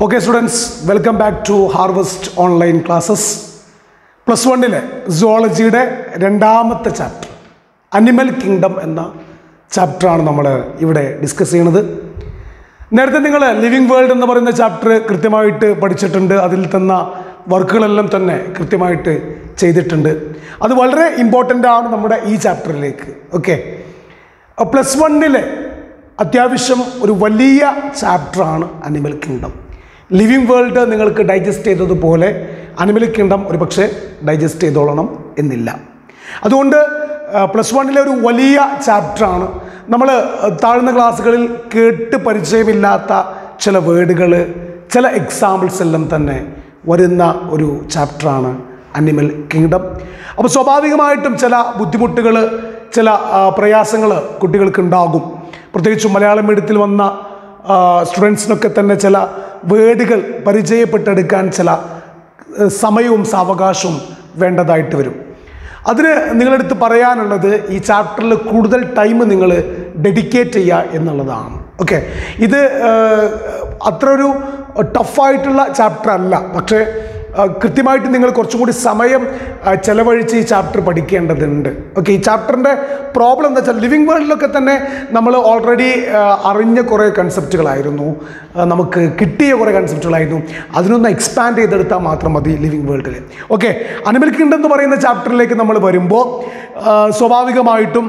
Okay students welcome back to Harvest online classes plus വണ്ണിലെ സുവോളജിയുടെ രണ്ടാമത്തെ ചാപ്റ്റർ അനിമൽ കിങ്ഡം എന്ന ചാപ്റ്ററാണ് നമ്മൾ ഇവിടെ ഡിസ്കസ് ചെയ്യണത് നേരത്തെ നിങ്ങൾ ലിവിങ് വേൾഡ് എന്ന് പറയുന്ന ചാപ്റ്റർ കൃത്യമായിട്ട് പഠിച്ചിട്ടുണ്ട് അതിൽ തന്ന വർക്കുകളെല്ലാം തന്നെ കൃത്യമായിട്ട് ചെയ്തിട്ടുണ്ട് അത് വളരെ ഇമ്പോർട്ടൻ്റ് ആണ് നമ്മുടെ ഈ ചാപ്റ്ററിലേക്ക് ഓക്കെ പ്ലസ് വണ്ണിലെ അത്യാവശ്യം ഒരു വലിയ ചാപ്റ്ററാണ് അനിമൽ കിങ്ഡം ലിവിങ് വേൾഡ് നിങ്ങൾക്ക് ഡൈജസ്റ്റ് ചെയ്തതുപോലെ അനിമൽ കിങ്ഡം ഒരു പക്ഷേ ഡൈജസ്റ്റ് ചെയ്തോളണം എന്നില്ല അതുകൊണ്ട് പ്ലസ് വണ്ണിലെ ഒരു വലിയ ചാപ്റ്ററാണ് നമ്മൾ താഴ്ന്ന ക്ലാസ്സുകളിൽ കേട്ട് പരിചയമില്ലാത്ത ചില വേർഡുകൾ ചില എക്സാമ്പിൾസ് എല്ലാം തന്നെ വരുന്ന ഒരു ചാപ്റ്ററാണ് അനിമൽ കിങ്ഡം അപ്പോൾ സ്വാഭാവികമായിട്ടും ചില ബുദ്ധിമുട്ടുകൾ ചില പ്രയാസങ്ങൾ കുട്ടികൾക്ക് ഉണ്ടാകും പ്രത്യേകിച്ചും മലയാളം മീഡിയത്തിൽ വന്ന സ്റ്റുഡൻസിനൊക്കെ തന്നെ ചില വേർഡുകൾ പരിചയപ്പെട്ടെടുക്കാൻ ചില ഏഹ്, സമയവും സാവകാശവും വേണ്ടതായിട്ട് വരും അതിന് നിങ്ങളടുത്ത് പറയാനുള്ളത് ഈ ചാപ്റ്ററിൽ കൂടുതൽ ടൈം നിങ്ങൾ ഡെഡിക്കേറ്റ് ചെയ്യുക എന്നുള്ളതാണ് ഓക്കെ ഇത് ഏഹ്, അത്ര ഒരു ടഫായിട്ടുള്ള ചാപ്റ്റർ അല്ല പക്ഷേ ആ, കൃത്യമായിട്ട് നിങ്ങൾ കുറച്ചും കൂടി സമയം ആ, ചെലവഴിച്ച് ഈ ചാപ്റ്റർ പഠിക്കേണ്ടതുണ്ട് ഓക്കെ ഈ ചാപ്റ്ററിൻ്റെ പ്രോബ്ലം എന്താ വെച്ചാൽ ലിവിങ് വേൾഡിലൊക്കെ തന്നെ നമ്മൾ ഓൾറെഡി അറിഞ്ഞ കുറേ കൺസെപ്റ്റുകളായിരുന്നു ആ, നമുക്ക് കിട്ടിയ കുറേ കൺസെപ്റ്റുകളായിരുന്നു അതിനൊന്ന് എക്സ്പാൻഡ് ചെയ്തെടുത്താൽ മാത്രം മതി ലിവിങ് വേൾഡിൽ ഓക്കെ അനിമൽ കിങ്ഡം എന്ന് പറയുന്ന ചാപ്റ്ററിലേക്ക് നമ്മൾ വരുമ്പോൾ ആ, സ്വാഭാവികമായിട്ടും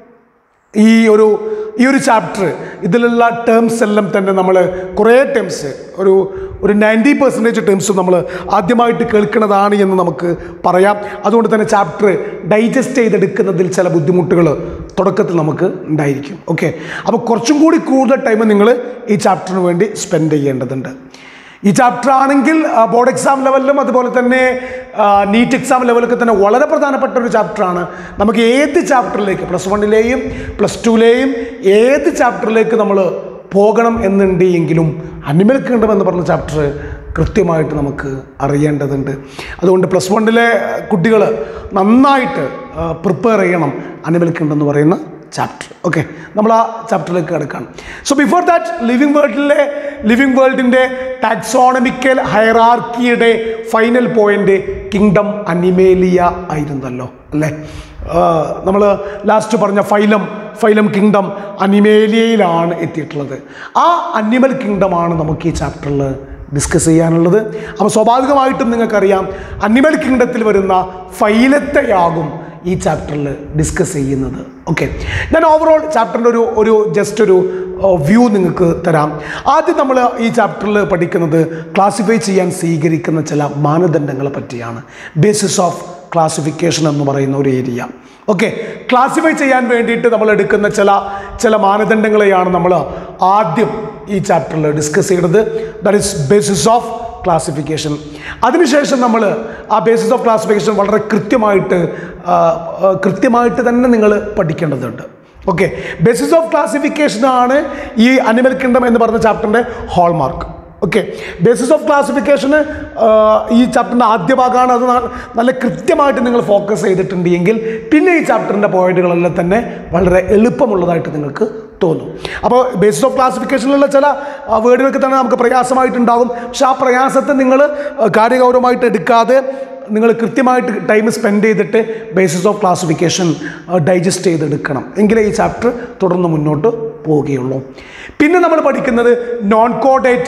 ഈ ഒരു ഈ ഒരു ചാപ്റ്റർ ഇതിലുള്ള ടേംസ് എല്ലാം തന്നെ നമ്മൾ കുറേ ടേംസ് ഒരു ഒരു നയൻറ്റി പെർസെൻറ്റേജ് ടേംസ് നമ്മൾ ആദ്യമായിട്ട് കേൾക്കുന്നതാണ് എന്ന് നമുക്ക് പറയാം അതുകൊണ്ട് തന്നെ ചാപ്റ്റർ ഡൈജസ്റ്റ് ചെയ്തെടുക്കുന്നതിൽ ചില ബുദ്ധിമുട്ടുകൾ തുടക്കത്തിൽ നമുക്ക് ഉണ്ടായിരിക്കും ഓക്കെ അപ്പോൾ കുറച്ചും കൂടി കൂടുതൽ ടൈം നിങ്ങൾ ഈ ചാപ്റ്ററിന് വേണ്ടി സ്പെൻഡ് ചെയ്യേണ്ടതുണ്ട് ഈ ചാപ്റ്റർ ആണെങ്കിൽ ബോർഡ് എക്സാം ലെവലിലും അതുപോലെ തന്നെ നീറ്റ് എക്സാം ലെവലൊക്കെ തന്നെ വളരെ പ്രധാനപ്പെട്ട ഒരു ചാപ്റ്ററാണ് നമുക്ക് ഏത് ചാപ്റ്ററിലേക്ക് പ്ലസ് വണ്ണിലെയും പ്ലസ് ടുവിലെയും ഏത് ചാപ്റ്ററിലേക്ക് നമ്മൾ പോകണം എന്നുണ്ട് എങ്കിലും അനിമൽ കിങ്ഡം എന്ന് പറഞ്ഞ ചാപ്റ്റർ കൃത്യമായിട്ട് നമുക്ക് അറിയേണ്ടതുണ്ട് അതുകൊണ്ട് പ്ലസ് വണ്ണിലെ കുട്ടികൾ നന്നായിട്ട് പ്രിപ്പയർ ചെയ്യണം അനിമൽ കിങ്ഡം എന്ന് പറയുന്ന ചാപ്റ്റർ ഓക്കെ നമ്മൾ ആ ചാപ്റ്ററിലേക്ക് കിടക്കുകയാണ് സോ ബിഫോർ ദാറ്റ് ലിവിങ് വേൾഡിലെ ലിവിങ് വേൾഡിൻ്റെ ടാക്സോണമിക്കൽ ഹയറാർക്കിയുടെ ഫൈനൽ പോയിന്റ് കിങ്ഡം അനിമേലിയ ആയിരുന്നല്ലോ അല്ലേ നമ്മൾ ലാസ്റ്റ് പറഞ്ഞ ഫൈലം ഫൈലം കിങ്ഡം അനിമേലിയയിലാണ് എത്തിയിട്ടുള്ളത് ആ അനിമൽ കിങ്ഡമാണ് നമുക്ക് ഈ ചാപ്റ്ററിൽ ഡിസ്കസ് ചെയ്യാനുള്ളത് അപ്പോൾ സ്വാഭാവികമായിട്ടും നിങ്ങൾക്കറിയാം അനിമൽ കിങ്ഡത്തിൽ വരുന്ന ഫൈലത്തെയാകും ഈ ചാപ്റ്ററിൽ ഡിസ്കസ് ചെയ്യുന്നത് ഓക്കെ ഞാൻ ഓവറോൾ ചാപ്റ്ററിൻ്റെ ഒരു ഒരു ജസ്റ്റ് ഒരു വ്യൂ നിങ്ങൾക്ക് തരാം ആദ്യം നമ്മൾ ഈ ചാപ്റ്ററിൽ പഠിക്കുന്നത് ക്ലാസിഫൈ ചെയ്യാൻ സ്വീകരിക്കുന്ന ചില മാനദണ്ഡങ്ങളെ പറ്റിയാണ് ബേസിസ് ഓഫ് ക്ലാസിഫിക്കേഷൻ എന്ന് പറയുന്ന ഒരു ഏരിയ ഓക്കെ ക്ലാസിഫൈ ചെയ്യാൻ വേണ്ടിയിട്ട് നമ്മൾ എടുക്കുന്ന ചില ചില മാനദണ്ഡങ്ങളെയാണ് നമ്മൾ ആദ്യം ഈ ചാപ്റ്ററിൽ ഡിസ്കസ് ചെയ്യുന്നത് that is basis of classification അതിനുശേഷം നമ്മൾ ആ ബേസിസ് ഓഫ് ക്ലാസിഫിക്കേഷൻ വളരെ കൃത്യമായിട്ട് ആ, ആ, കൃത്യമായിട്ട് തന്നെ നിങ്ങൾ പഠിക്കേണ്ടതുണ്ട് ഓക്കെ ബേസിസ് ഓഫ് ക്ലാസിഫിക്കേഷൻ ആണ് ഈ അനിമൽ കിങ്ഡം എന്ന് പറഞ്ഞ ചാപ്റ്ററിൻ്റെ ഹോൾമാർക്ക് ഓക്കെ ബേസിസ് ഓഫ് ക്ലാസിഫിക്കേഷന് ഈ ചാപ്റ്ററിൻ്റെ ആദ്യ ഭാഗമാണ് അത് ന- നല്ല കൃത്യമായിട്ട് നിങ്ങൾ ഫോക്കസ് ചെയ്തിട്ടുണ്ട് എങ്കിൽ പിന്നെ ഈ ചാപ്റ്ററിൻ്റെ പോയിന്റുകളെല്ലാം തന്നെ വളരെ എളുപ്പമുള്ളതായിട്ട് നിങ്ങൾക്ക് തോന്നും അപ്പോൾ ബേസിസ് ഓഫ് ക്ലാസിഫിക്കേഷനിലുള്ള ചില വേർഡുകൾക്ക് തന്നെ നമുക്ക് പ്രയാസമായിട്ടുണ്ടാകും പക്ഷെ ആ പ്രയാസത്തെ നിങ്ങൾ കാര്യഗൗരവമായിട്ട് എടുക്കാതെ നിങ്ങൾ കൃത്യമായിട്ട് ടൈം സ്പെൻഡ് ചെയ്തിട്ട് ബേസിസ് ഓഫ് ക്ലാസിഫിക്കേഷൻ ഡൈജസ്റ്റ് ചെയ്തെടുക്കണം എങ്കിലേ ഈ ചാപ്റ്റർ തുടർന്ന് മുന്നോട്ട് പോവുകയുള്ളൂ പിന്നെ നമ്മൾ പഠിക്കുന്നത് നോൺ കോഡേറ്റ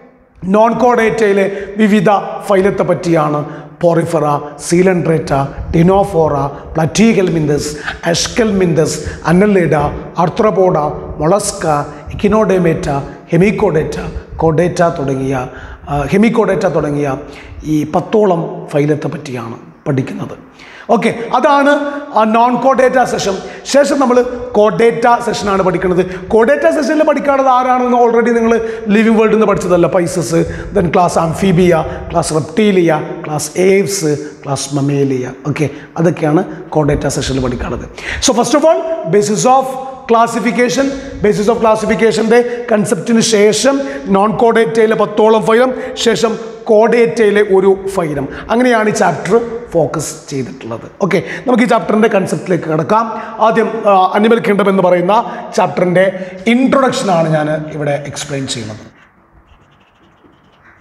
നോൺ കോഡേറ്റയിലെ വിവിധ ഫൈലത്തെ പറ്റിയാണ് Porifera Coelenterata Ctenophora Platyhelminthes Aschelminthes Annelida Arthropoda Mollusca Echinodermata Hemichordata കോഡേറ്റ തുടങ്ങിയ ആ, ഹെമിക്കോഡേറ്റ തുടങ്ങിയ ഈ പത്തോളം ഫൈലത്തെ പറ്റിയാണ് പഠിക്കുന്നത് ഓക്കെ അതാണ് ആ നോൺ കോഡേറ്റ സെഷൻ ശേഷം നമ്മൾ കോഡേറ്റ സെഷനാണ് പഠിക്കുന്നത് കോഡേറ്റ സെഷനിൽ പഠിക്കാനുള്ളത് ആരാണെന്ന് ഓൾറെഡി നിങ്ങൾ ലിവിങ് വേൾഡിൽ നിന്ന് പഠിച്ചതല്ല Pisces then class Amphibia class Reptilia class Aves class Mammalia okay അതൊക്കെയാണ് കോഡേറ്റ സെഷനിൽ പഠിക്കാനുള്ളത് so first of all basis of classification basis of ക്ലാസിഫിക്കേഷൻ്റെ കൺസെപ്റ്റിന് ശേഷം നോൺ കോഡേറ്റയിലെ പത്തോളം ഫൈലം ശേഷം കോഡേറ്റയിലെ ഒരു ഫൈലം അങ്ങനെയാണ് ഈ ചാപ്റ്റർ ഫോക്കസ് ചെയ്തിട്ടുള്ളത് ഓക്കെ നമുക്ക് ഈ ചാപ്റ്ററിൻ്റെ കൺസെപ്റ്റിലേക്ക് കിടക്കാം ആദ്യം അനിമൽ കിങ്ഡം എന്ന് പറയുന്ന ചാപ്റ്ററിൻ്റെ ഇൻട്രൊഡക്ഷനാണ് ഞാൻ ഇവിടെ എക്സ്പ്ലെയിൻ ചെയ്യുന്നത്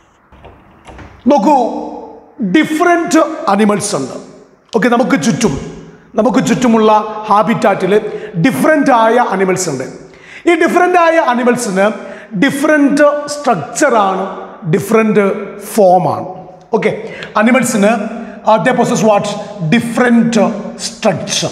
നോക്കൂ ഡിഫറെൻറ്റ് അനിമൽസ് ഉണ്ട് ഓക്കെ നമുക്ക് ചുറ്റും നമുക്ക് ചുറ്റുമുള്ള ഹാബിറ്റാറ്റിൽ ഡിഫറെൻ്റ് ആയ അനിമൽസ് ഉണ്ട് ഈ ഡിഫറെൻ്റ് ആയ അനിമൽസിന് ഡിഫറെൻ്റ് സ്ട്രക്ചറാണ് ഡിഫറെൻ്റ് ഫോമാണ് ഓക്കെ അനിമൽസിന് they possess what different structure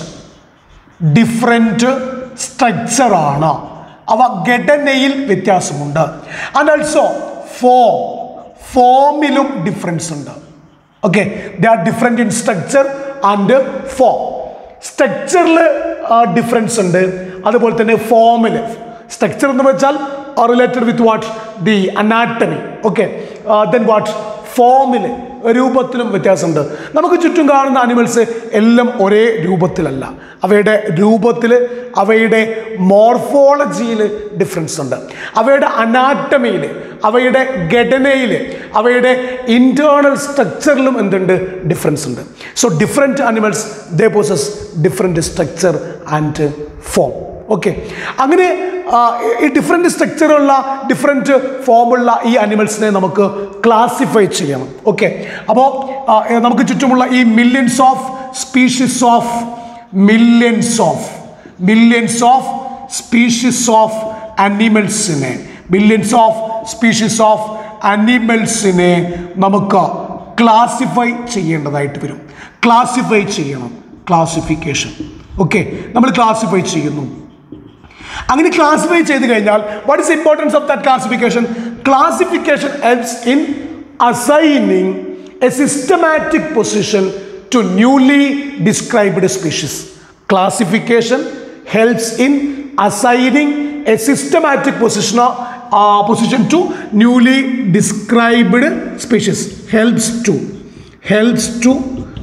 different സ്ട്രക്ചറാണ് അവ ഘടനയിൽ വ്യത്യാസമുണ്ട് ആൻഡ് ഓൾസോ ഫോം ഫോമിലും ഡിഫറൻസ് ഉണ്ട് okay they are different in structure and form സ്ട്രക്ചറിൽ ഡിഫറൻസ് ഉണ്ട് അതുപോലെ തന്നെ ഫോമിൽ സ്ട്രക്ചർ എന്ന് വെച്ചാൽ related with what the anatomy okay then what ഫോമിൽ രൂപത്തിലും വ്യത്യാസമുണ്ട് നമുക്ക് ചുറ്റും കാണുന്ന അനിമൽസ് എല്ലാം ഒരേ രൂപത്തിലല്ല അവയുടെ രൂപത്തിൽ അവയുടെ മോർഫോളജിയിൽ ഡിഫറൻസ് ഉണ്ട് അവയുടെ അനാറ്റമിയിൽ അവയുടെ ഘടനയിൽ അവയുടെ ഇൻറ്റേർണൽ സ്ട്രക്ചറിലും എന്തുണ്ട് ഡിഫറൻസ് ഉണ്ട് so different animals they possess different structure and form okay അങ്ങനെ ആ, ഈ ഡിഫറെൻറ്റ് സ്ട്രക്ചറുള്ള ഡിഫറെൻറ്റ് ഫോമുള്ള ഈ അനിമൽസിനെ നമുക്ക് ക്ലാസിഫൈ ചെയ്യണം ഓക്കെ അപ്പോൾ നമുക്ക് ചുറ്റുമുള്ള ഈ millions of species of millions of millions of species of അനിമൽസിനെ മില്യൺസ് ഓഫ് സ്പീഷീസ് ഓഫ് അനിമൽസിനെ നമുക്ക് ക്ലാസിഫൈ ചെയ്യേണ്ടതായിട്ട് വരും ക്ലാസിഫൈ ചെയ്യണം ക്ലാസിഫിക്കേഷൻ ഓക്കെ നമ്മൾ ക്ലാസിഫൈ ചെയ്യുന്നു അങ്ങനെ ക്ലാസിഫൈ ചെയ്ത് കഴിഞ്ഞാൽ what is importance of that classification classification helps in assigning a systematic position to newly described species classification helps in assigning a systematic position position to newly described species helps to helps to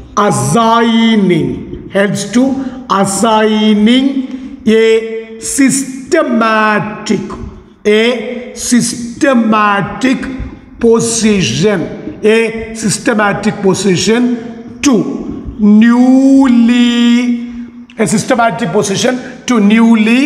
assigning helps to assigning a systematic a systematic position a systematic position to newly a systematic position to newly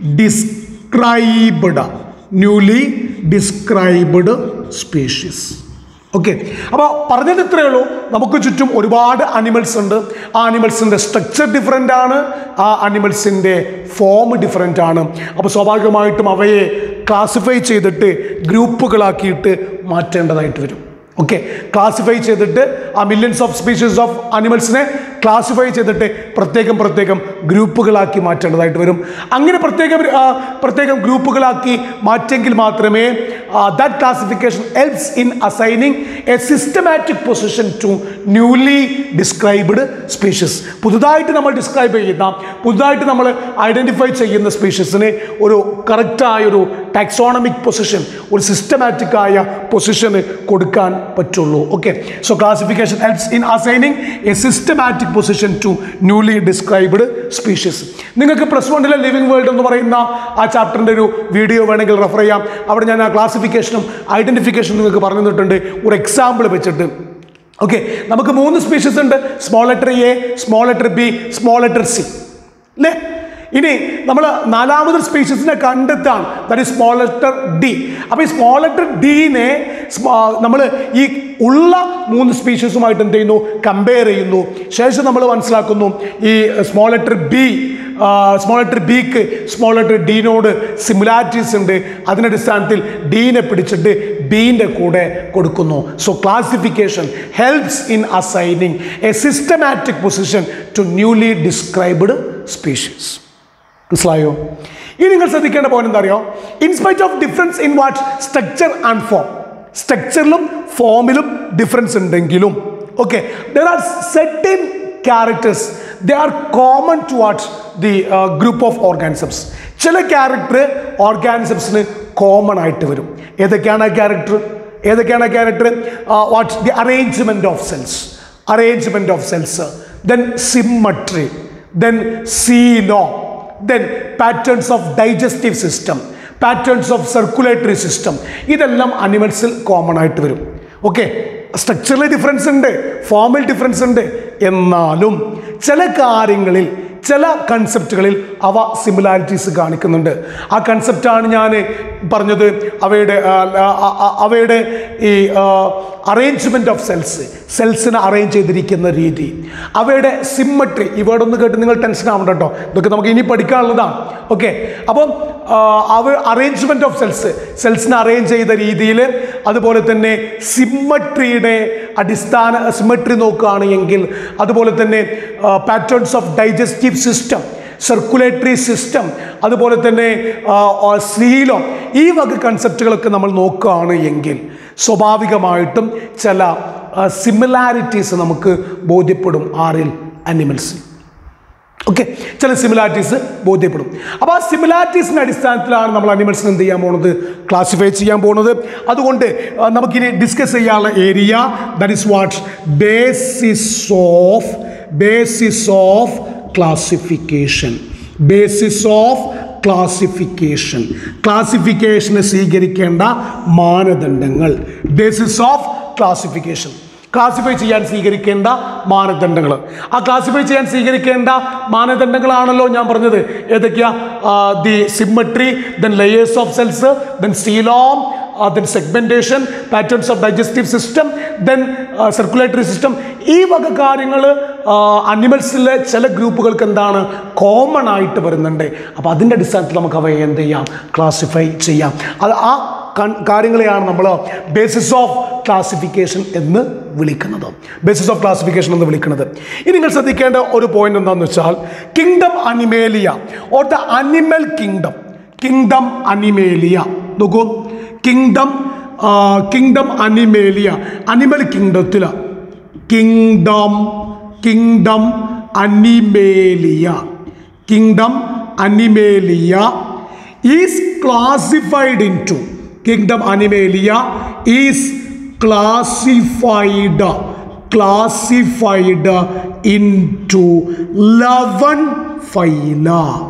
described newly described species ഓക്കെ അപ്പോൾ പറഞ്ഞത് ഇത്രയേ ഉള്ളൂ നമുക്ക് ചുറ്റും ഒരുപാട് animals ഉണ്ട് ആ അനിമൽസിൻ്റെ സ്ട്രക്ചർ ഡിഫറെൻ്റ് ആണ് ആ അനിമൽസിൻ്റെ ഫോം ഡിഫറെൻ്റ് ആണ് അപ്പോൾ സ്വാഭാവികമായിട്ടും അവയെ ക്ലാസിഫൈ ചെയ്തിട്ട് ഗ്രൂപ്പുകളാക്കിയിട്ട് മാറ്റേണ്ടതായിട്ട് വരും ഓക്കെ ക്ലാസിഫൈ ചെയ്തിട്ട് ആ മില്യൺസ് ഓഫ് സ്പീഷീസ് ഓഫ് അനിമൽസിനെ ക്ലാസിഫൈ ചെയ്തിട്ട് പ്രത്യേകം പ്രത്യേകം ഗ്രൂപ്പുകളാക്കി മാറ്റേണ്ടതായിട്ട് വരും അങ്ങനെ പ്രത്യേകം ആ, പ്രത്യേകം ഗ്രൂപ്പുകളാക്കി മാറ്റെങ്കിൽ മാത്രമേ that classification helps in assigning a systematic position to newly described species പുതുതായിട്ട് നമ്മൾ ഡിസ്ക്രൈബ് ചെയ്യുന്ന പുതുതായിട്ട് നമ്മൾ ഐഡൻറ്റിഫൈ ചെയ്യുന്ന സ്പീഷീസിന് ഒരു കറക്റ്റായ ഒരു ടാക്സോണമിക് പൊസിഷൻ ഒരു സിസ്റ്റമാറ്റിക് ആയ പൊസിഷന് കൊടുക്കാൻ പറ്റുള്ളൂ okay so classification helps in assigning a systematic position to newly described species നിങ്ങൾക്ക് പ്ലസ് വണ്ണിലെ ലിവിംഗ് വേൾഡ് എന്ന് പറയുന്ന ആ ചാപ്റ്ററിൻ്റെ ഒരു വീഡിയോ വേണമെങ്കിൽ റെഫർ ചെയ്യാം അവിടെ ഞാൻ ആ ക്ലാസിഫിക്കേഷനും ഐഡൻറ്റിഫിക്കേഷനും നിങ്ങൾക്ക് പറഞ്ഞു തന്നിട്ടുണ്ട് ഒരു എക്സാമ്പിൾ വെച്ചിട്ട് ഓക്കെ നമുക്ക് മൂന്ന് സ്പീഷീസ് ഉണ്ട് small letter A small letter B small letter C അല്ലേ ഇനി നമ്മൾ നാലാമതൊരു സ്പീഷീസിനെ കണ്ടെത്താണ് ദാറ്റ് ഈ സ്മോൾ ലെറ്റർ ഡി അപ്പോൾ ഈ സ്മോൾ ലെറ്റർ ഡീനെ നമ്മൾ ഈ ഉള്ള മൂന്ന് സ്പീഷീസുമായിട്ട് എന്ത് ചെയ്യുന്നു കമ്പയർ ചെയ്യുന്നു ശേഷം നമ്മൾ മനസ്സിലാക്കുന്നു ഈ small letter B small letter ബിക്ക് സ്മോൾ ലെറ്റർ ഡീനോട് സിമിലാരിറ്റീസ് ഉണ്ട് അതിൻ്റെ അടിസ്ഥാനത്തിൽ ഡീനെ പിടിച്ചിട്ട് ബീൻ്റെ കൂടെ കൊടുക്കുന്നു so classification helps in assigning a systematic position to newly described species മനസ്സിലായോ ഇനി നിങ്ങൾ ശ്രദ്ധിക്കേണ്ട പോയിന്റ് എന്താ അറിയോ in spite of difference in what structure and form സ്ട്രക്ചറിലും ഫോമിലും ഡിഫറൻസ് ഉണ്ടെങ്കിലും okay there are certain characters they are common to what the group of organisms ചില ക്യാരക്ടർ ഓർഗാനിസംസിന് കോമൺ ആയിട്ട് വരും ഏതൊക്കെയാണ് ആ ക്യാരക്ടർ ഏതൊക്കെയാണ് ആ character what the arrangement of cells arrangement of cells then symmetry then സീലോ then patterns of digestive system patterns of circulatory system ഇതെല്ലാം അനിമൽസിൽ കോമൺ ആയിട്ട് വരും ഓക്കെ സ്ട്രക്ചറിൽ ഡിഫറൻസ് ഉണ്ട് ഫോമിൽ ഡിഫറൻസ് ഉണ്ട് എന്നാലും ചില കാര്യങ്ങളിൽ ചില കൺസെപ്റ്റുകളിൽ അവ സിമിലാരിറ്റീസ് കാണിക്കുന്നുണ്ട് ആ കൺസെപ്റ്റാണ് ഞാൻ പറഞ്ഞത് അവയുടെ ആ, ആ, ആ, അവയുടെ ഈ അറേഞ്ച്മെൻറ്റ് ഓഫ് സെൽസ് സെൽസിനെ അറേഞ്ച് ചെയ്തിരിക്കുന്ന രീതി അവയുടെ സിമ്മട്രി ഈ വേർഡ് ഒന്ന് കേട്ട് നിങ്ങൾ ടെൻഷൻ ആവണ്ട കേട്ടോ ഇതൊക്കെ നമുക്ക് ഇനി പഠിക്കാനുള്ളതാണ് ഓക്കെ അപ്പം ആ, അവ അറേഞ്ച്മെൻറ്റ് ഓഫ് സെൽസ് സെൽസിനെ അറേഞ്ച് ചെയ്ത രീതിയിൽ അതുപോലെ തന്നെ സിമ്മട്രിയുടെ അടിസ്ഥാന സിമ്മട്രി നോക്കുകയാണ് എങ്കിൽ അതുപോലെ തന്നെ patterns of digestive system circulatory system അതുപോലെ തന്നെ സീലം ഈ വക കൺസെപ്റ്റുകളൊക്കെ നമ്മൾ നോക്കുകയാണ് എങ്കിൽ സ്വാഭാവികമായിട്ടും ചില സിമിലാരിറ്റീസ് നമുക്ക് ബോധ്യപ്പെടും ആറിൽ അനിമൽസിൽ ഓക്കെ ചില സിമിലാരിറ്റീസ് ബോധ്യപ്പെടും അപ്പോൾ ആ സിമിലാരിറ്റീസിൻ്റെ അടിസ്ഥാനത്തിലാണ് നമ്മൾ അനിമൽസിന് എന്ത് ചെയ്യാൻ പോകുന്നത് ക്ലാസിഫൈ ചെയ്യാൻ പോകുന്നത് അതുകൊണ്ട് ആ, നമുക്കിനി ഡിസ്കസ് ചെയ്യാനുള്ള area that is what basis of basis of classification basis of classification ക്ലാസിഫിക്കേഷന് സ്വീകരിക്കേണ്ട മാനദണ്ഡങ്ങൾ ബേസിസ് ഓഫ് ക്ലാസിഫിക്കേഷൻ ക്ലാസിഫൈ ചെയ്യാൻ സ്വീകരിക്കേണ്ട മാനദണ്ഡങ്ങൾ ആ ക്ലാസിഫൈ ചെയ്യാൻ സ്വീകരിക്കേണ്ട മാനദണ്ഡങ്ങളാണല്ലോ ഞാൻ പറഞ്ഞത് ഏതൊക്കെയാ the symmetry then layers of cells then coelom then segmentation patterns of digestive system then circulatory system ഈ വക കാര്യങ്ങൾ അനിമൽസിലെ ചില ഗ്രൂപ്പുകൾക്ക് എന്താണ് കോമൺ ആയിട്ട് വരുന്നുണ്ട് അപ്പോൾ അതിൻ്റെ അടിസ്ഥാനത്തിൽ നമുക്ക് അവയെ എന്ത് ചെയ്യാം ക്ലാസിഫൈ ചെയ്യാം അത് ആ കൺ- കാര്യങ്ങളെയാണ് നമ്മൾ ബേസിസ് ഓഫ് ക്ലാസിഫിക്കേഷൻ എന്ന് വിളിക്കുന്നത് ബേസിസ് ഓഫ് ക്ലാസിഫിക്കേഷൻ എന്ന് വിളിക്കുന്നത് ഇനി നിങ്ങൾ ശ്രദ്ധിക്കേണ്ട ഒരു പോയിന്റ് എന്താണെന്ന് വെച്ചാൽ kingdom Animalia or the animal kingdom kingdom Animalia നോക്കൂ കിങ്ഡം കിങ്ഡം അനിമേലിയ അനിമൽ കിങ്ഡത്തിൽ kingdom kingdom Animalia kingdom Animalia is classified into kingdom Animalia is classified classified into eleven phyla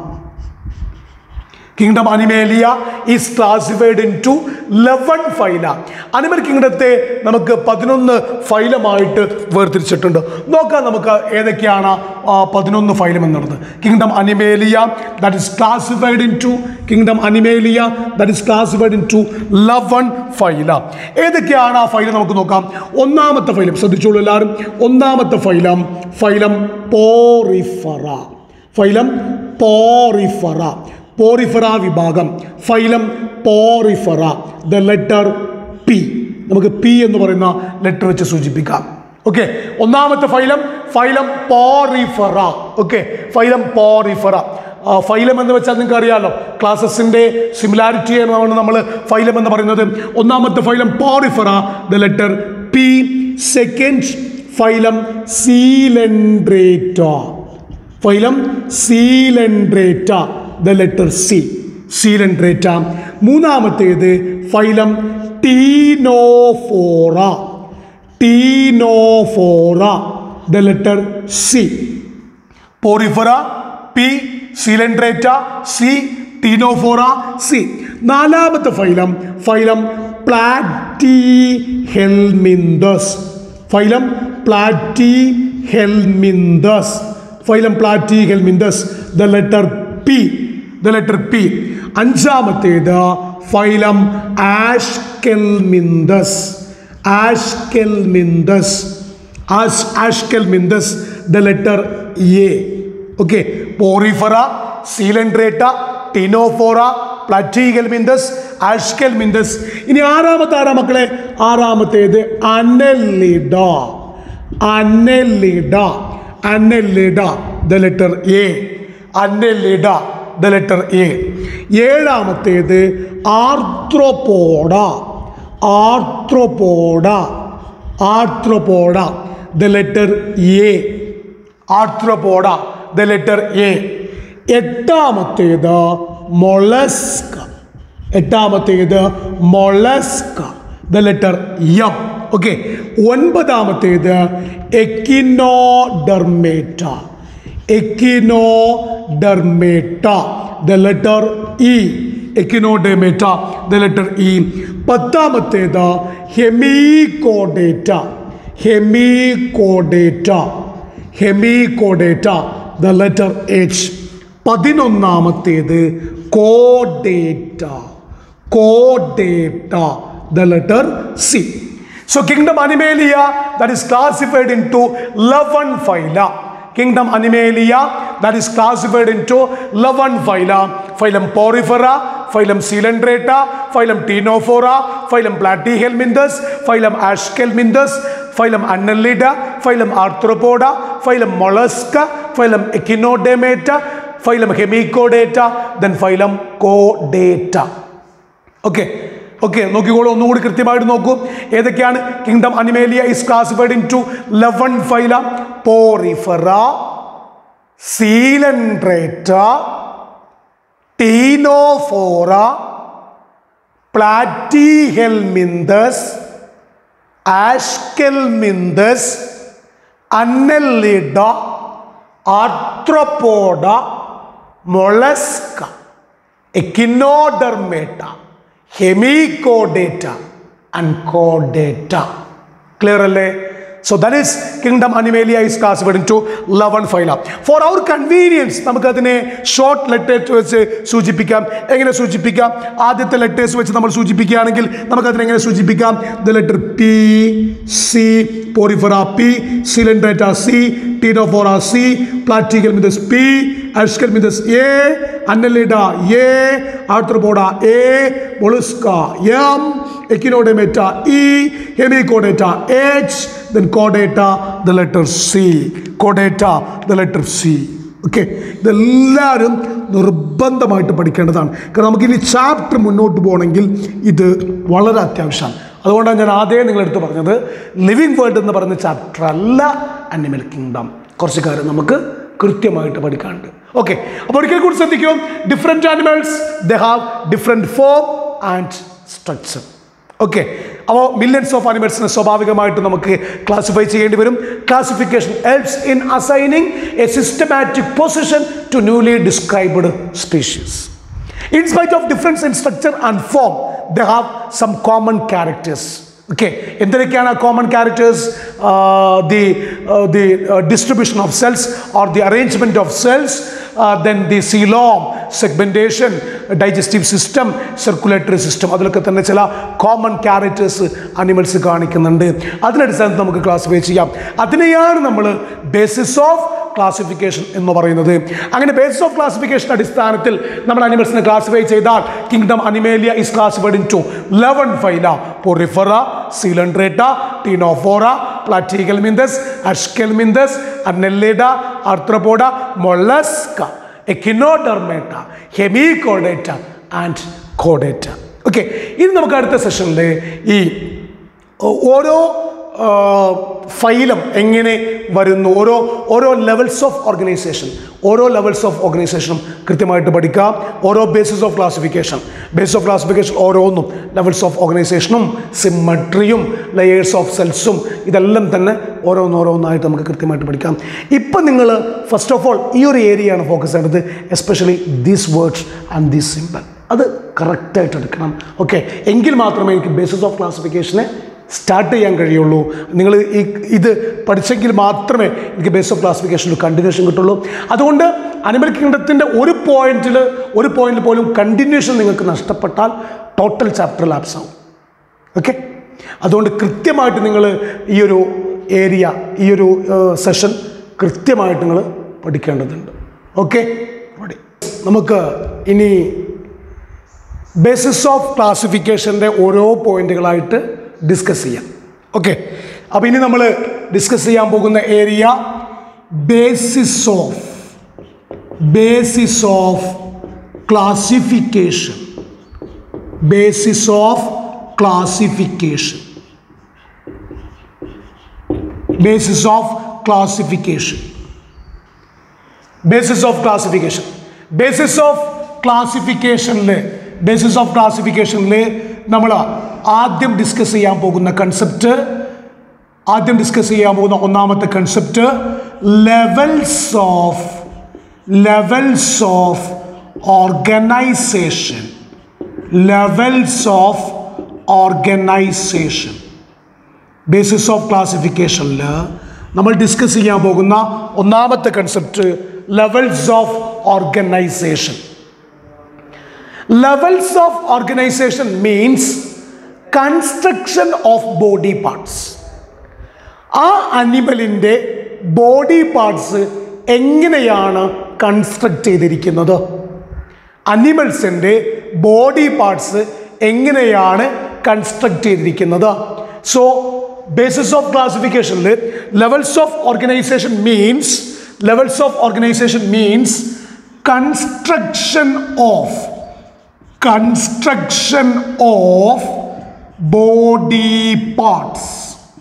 kingdom Animalia is classified into eleven phyla animal കിങ്ഡത്തെ നമുക്ക് പതിനൊന്ന് ഫൈലമായിട്ട് വേർതിരിച്ചിട്ടുണ്ട് നോക്കാം നമുക്ക് ഏതൊക്കെയാണ് ആ പതിനൊന്ന് phylum എന്നുള്ളത് kingdom Animalia that is classified into kingdom Animalia that is classified into eleven phyla ഏതൊക്കെയാണ് ആ ഫൈലം നമുക്ക് നോക്കാം ഒന്നാമത്തെ ഫൈലം ശ്രദ്ധിച്ചോളൂ എല്ലാവരും ഒന്നാമത്തെ phylum phylum Porifera phylum Porifera Porifera വിഭാഗം phylum Porifera the letter P നമുക്ക് പി എന്ന് പറയുന്ന ലെറ്റർ വെച്ച് സൂചിപ്പിക്കാം ഓക്കെ ഒന്നാമത്തെ phylum phylum Porifera okay phylum Porifera ആ, ഫൈലം എന്ന് വെച്ചാൽ നിങ്ങൾക്ക് അറിയാലോ ക്ലാസസിൻ്റെ സിമിലാരിറ്റി എന്നാണ് നമ്മൾ ഫൈലം എന്ന് പറയുന്നത് ഒന്നാമത്തെ phylum Porifera the letter P second phylum Coelenterata phylum Coelenterata the letter C Coelenterata മൂന്നാമത്തേത് phylum Ctenophora Ctenophora the letter C Porifera P Coelenterata C Ctenophora C നാലാമത്തെ phylum phylum Platyhelminthes phylum Platyhelminthes phylum Platyhelminthes the letter P the letter P അഞ്ചാമത്തേത് phylum Aschelminthes Aschelminthes as Aschelminthes the letter A okay Porifera Coelenterata Ctenophora Platyhelminthes Aschelminthes ഇനി ആറാമത്തെ ആറാ മക്കളെ ആറാമത്തേത് Annelida annelida annelida the letter A annelida the letter A ഏഴാമത്തേത് ആർത്രോപോഡ ആർത്രോപോഡ ആർത്രോപോഡ the letter A ആർത്രോപോഡ the letter A എട്ടാമത്തേത് Mollusca എട്ടാമത്തേത് Mollusca the letter M okay ഒൻപതാമത്തേത് Echinodermata Echinodermata the letter E Echinodermata the letter E പത്താമത്തേത് ഹെമീകോഡേറ്റ ഹെമീകോഡേറ്റ ഹെമീകോഡേറ്റ the letter H പതിനൊന്നാമത്തേത് കോഡേറ്റ കോഡേറ്റ the letter C So kingdom Animalia that is classified into 11 phyla. Kingdom Animalia that is classified into 11 phyla. Phylum Porifera, phylum Coelenterata, phylum Ctenophora, phylum Platyhelminthes, phylum Aschelminthes, phylum Annelida, phylum Arthropoda, phylum Mollusca, phylum Echinodermata, phylum Hemicodata, then phylum Chordata. Okay okay നോക്കിക്കോളൂ ഒന്നുകൂടി കൃത്യമായിട്ട് നോക്കൂ ഏതൊക്കെയാണ് kingdom Animalia is classified into eleven phyla Porifera Coelenterata Ctenophora Platyhelminthes Aschelminthes Annelida Arthropoda Mollusca Echinodermata Hemichordata അൻകോഡേറ്റ clear അല്ലേ so that is kingdom Animalia is classified into eleven phyla for our convenience നമുക്കതിനെ short letters വെച്ച് സൂചിപ്പിക്കാം എങ്ങനെ സൂചിപ്പിക്കാം ആദ്യത്തെ letters വെച്ച് നമ്മൾ സൂചിപ്പിക്കുകയാണെങ്കിൽ നമുക്കതിനെ എങ്ങനെ സൂചിപ്പിക്കാം the letter P C Porifera P coelenterata C Ctenophora C പ്ലാറ്റിക്കൽ മിതസ് P അഷ്കൽ മിതസ് A അന്നലിഡ A ആർത്രപോഡ A മൊളുസ്ക M എക്കിനോഡെമേറ്റ E Hemichordata H then കോഡേറ്റ the letter C കോഡേറ്റ the letter C okay ഇതെല്ലാവരും നിർബന്ധമായിട്ട് പഠിക്കേണ്ടതാണ് കാരണം നമുക്കിനി ചാപ്റ്റർ മുന്നോട്ട് പോകണമെങ്കിൽ ഇത് വളരെ അത്യാവശ്യമാണ് അതുകൊണ്ടാണ് ഞാൻ ആദ്യം നിങ്ങളെടുത്ത് പറഞ്ഞത് ലിവിങ് വേൾഡ് എന്ന് പറയുന്ന ചാപ്റ്റർ അല്ല അനിമൽ കിങ്ഡം കുറച്ച് കാര്യം നമുക്ക് കൃത്യമായിട്ട് പഠിക്കാനുണ്ട് ഓക്കെ അപ്പോൾ ഒരിക്കൽ കൂടി ശ്രദ്ധിക്കും different animals they have different form and structure okay അപ്പോൾ മില്യൺസ് ഓഫ് അനിമൽസിനെ സ്വാഭാവികമായിട്ട് നമുക്ക് ക്ലാസിഫൈ ചെയ്യേണ്ടി വരും classification helps in assigning a systematic position to newly described species In spite of difference in structure and form, they have some common characters. Okay, എന്തൊക്കെയാണ് common characters the the distribution of cells or the arrangement of cells then the coelom segmentation digestive system circulatory system അതിലൊക്കെ തന്നെ ചില common characters animals കാണിക്കുന്നുണ്ട് അതിനടിസ്ഥാനത്തിൽ നമുക്ക് classify ചെയ്യാം അതിനെയാണ് നമ്മൾ basis of classification എന്ന് പറയുന്നത് അങ്ങനെ ബേസിസ് ഓഫ് ക്ലാസിഫിക്കേഷൻ അടിസ്ഥാനത്തിൽ നമ്മൾ അനിമൽസിനെ ക്ലാസിഫൈ ചെയ്താൽ kingdom Animalia is classified into eleven phyla Porifera Coelenterata Ctenophora Platyhelminthes Aschelminthes Annelida Arthropoda Mollusca Echinodermata Hemichordata and കോഡേറ്റ ഓക്കെ ഇനി നമുക്ക് അടുത്ത സെഷനിൽ ഈ ഓരോ ഫൈലം എങ്ങനെ വരുന്നു ഓരോ ഓരോ ലെവൽസ് ഓഫ് ഓർഗനൈസേഷൻ ഓരോ ലെവൽസ് ഓഫ് ഓർഗനൈസേഷനും കൃത്യമായിട്ട് പഠിക്കാം ഓരോ basis of classification base of classification ഓരോന്നും ലെവൽസ് ഓഫ് ഓർഗനൈസേഷനും സിമ്മട്രിയും ലെയേഴ്സ് ഓഫ് സെൽസും ഇതെല്ലാം തന്നെ ഓരോന്നോരോന്നായിട്ട് നമുക്ക് കൃത്യമായിട്ട് പഠിക്കാം ഇപ്പം നിങ്ങൾ ഫസ്റ്റ് ഓഫ് ഓൾ ഈ ഒരു ഏരിയയാണ് ഫോക്കസ് ചെയ്യേണ്ടത് especially these words and these simple അത് കറക്റ്റായിട്ട് എടുക്കണം ഓക്കെ എങ്കിൽ മാത്രമേ എനിക്ക് ബേസിസ് ഓഫ് ക്ലാസിഫിക്കേഷനെ സ്റ്റാർട്ട് ചെയ്യാൻ കഴിയുള്ളൂ നിങ്ങൾ ഈ ഇത് പഠിച്ചെങ്കിൽ മാത്രമേ എനിക്ക് ബേസ് ഓഫ് ക്ലാസിഫിക്കേഷനിൽ കണ്ടിന്യൂഷൻ കിട്ടുള്ളൂ അതുകൊണ്ട് അനിമൽ കിങ്ഡത്തിൻ്റെ ഒരു പോയിന്റിൽ ഒരു പോയിന്റിൽ പോലും കണ്ടിന്യൂഷൻ നിങ്ങൾക്ക് നഷ്ടപ്പെട്ടാൽ ടോട്ടൽ ചാപ്റ്റർ ലാപ്സ് ആവും ഓക്കെ അതുകൊണ്ട് കൃത്യമായിട്ട് നിങ്ങൾ ഈ ഒരു ഏരിയ ഈ ഒരു സെഷൻ കൃത്യമായിട്ട് നിങ്ങൾ പഠിക്കേണ്ടതുണ്ട് ഓക്കെ നമുക്ക് ഇനി ബേസിസ് ഓഫ് ക്ലാസിഫിക്കേഷൻ്റെ ഓരോ പോയിന്റുകളായിട്ട് ഡിസ്കസ് ചെയ്യാം ഓക്കെ അപ്പോൾ ഇനി നമ്മൾ ഡിസ്കസ് ചെയ്യാൻ പോകുന്ന area basis of basis of classification basis of classification basis of classification basis of classification basis of ക്ലാസിഫിക്കേഷനിൽ ബേസിസ് ഓഫ് ക്ലാസിഫിക്കേഷനിൽ നമ്മൾ ആദ്യം ഡിസ്കസ് ചെയ്യാൻ പോകുന്ന കൺസെപ്റ്റ് ആദ്യം ഡിസ്കസ് ചെയ്യാൻ പോകുന്ന ഒന്നാമത്തെ concept levels of levels of organization levels of organization basis of ക്ലാസിഫിക്കേഷനിൽ നമ്മൾ ഡിസ്കസ് ചെയ്യാൻ പോകുന്ന ഒന്നാമത്തെ concept levels of organization levels of organization means construction of body parts ആ അനിമലിൻ്റെ ബോഡി പാർട്സ് എങ്ങനെയാണ് കൺസ്ട്രക്ട് ചെയ്തിരിക്കുന്നത് അനിമൽസിൻ്റെ ബോഡി പാർട്സ് എങ്ങനെയാണ് കൺസ്ട്രക്ട് ചെയ്തിരിക്കുന്നത് സോ ബേസിസ് ഓഫ് ക്ലാസിഫിക്കേഷനിൽ levels of organization means levels of organization means construction of construction of body parts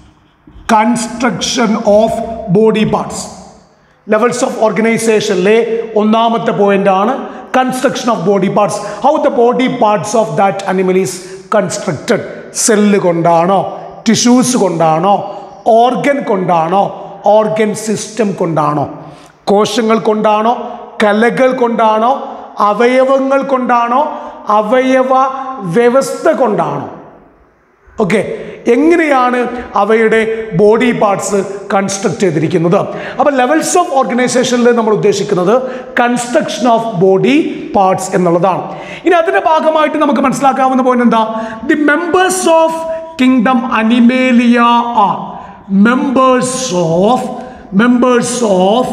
construction of body parts levels of ഓർഗനൈസേഷനിലെ ഒന്നാമത്തെ പോയിന്റ് ആണ് construction of body parts how the body parts of that animal is constructed cell കൊണ്ടാണോ tissues കൊണ്ടാണോ organ കൊണ്ടാണോ organ system കൊണ്ടാണോ കോശങ്ങൾ കൊണ്ടാണോ കലകൾ കൊണ്ടാണോ അവയവങ്ങൾ കൊണ്ടാണോ അവയവ വ്യവസ്ഥ കൊണ്ടാണോ ഓക്കെ എങ്ങനെയാണ് അവയുടെ ബോഡി പാർട്സ് കൺസ്ട്രക്ട് ചെയ്തിരിക്കുന്നത് അപ്പോൾ ലെവൽസ് ഓഫ് ഓർഗനൈസേഷനിൽ നമ്മൾ ഉദ്ദേശിക്കുന്നത് കൺസ്ട്രക്ഷൻ ഓഫ് ബോഡി പാർട്സ് എന്നുള്ളതാണ് ഇനി അതിന്റെ ഭാഗമായിട്ട് നമുക്ക് മനസ്സിലാക്കാവുന്ന പോയിന്റ് എന്താ the members of kingdom Animalia are members of members of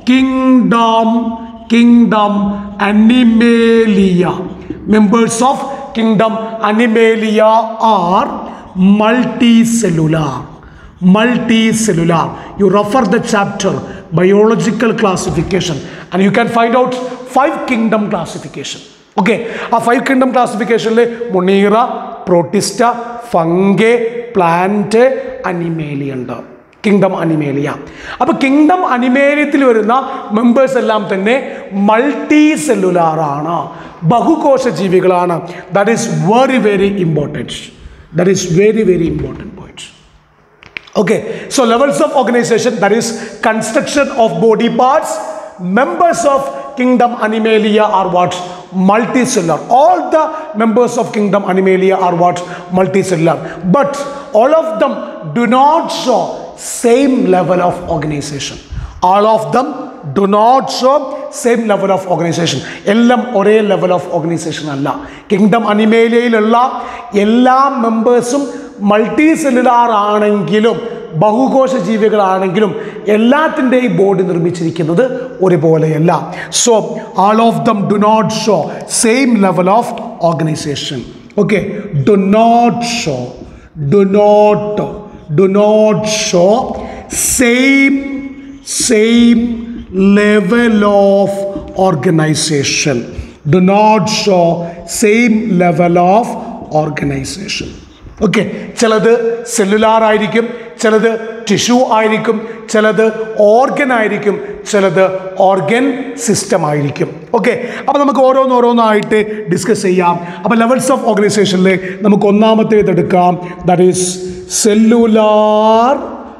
kingdom kingdom Animalia members of kingdom Animalia are multicellular multicellular you refer the chapter biological classification and you can find out five kingdom classification okay ആ five kingdom ക്ലാസിഫിക്കേഷനിൽ Monera Protista Fungi plant Animalia ഉണ്ട് kingdom Animalia അപ്പോൾ kingdom അനിമേലിയത്തിൽ വരുന്ന members എല്ലാം തന്നെ multicellular ആണ് ബഹുകോശ ജീവികളാണ് that is very very important that is very very important point Okay, so levels of organization that is construction of body parts. Members of kingdom Animalia are what? Multicellular. All the members of kingdom Animalia are what? Multicellular. But all of them do not show same level of organization. All of them do not show same level of organization എല്ലാം ഒരേ level of organization അല്ല kingdom അനിമേലിയയിലുള്ള എല്ലാ മെമ്പേഴ്സും multi cellular ആണെങ്കിലും ബഹുകോശ ജീവികളാണെങ്കിലും എല്ലാത്തിൻ്റെയും body നിർമ്മിച്ചിരിക്കുന്നത് ഒരുപോലെയല്ല so all of them do not show same level of organization okay do not show do not do not show same same level of organization do not show same level of organization okay ചിലത് cellular ആയിരിക്കും ചിലത് tissue ആയിരിക്കും ചിലത് organ ആയിരിക്കും ചിലത് organ system ആയിരിക്കും okay അപ്പോൾ നമുക്ക് ഓരോന്നോരോന്നായിട്ട് ഡിസ്കസ് ചെയ്യാം അപ്പോൾ ലെവൽസ് ഓഫ് ഓർഗനൈസേഷനിൽ നമുക്ക് ഒന്നാമത്തേത് എടുക്കാം that is cellular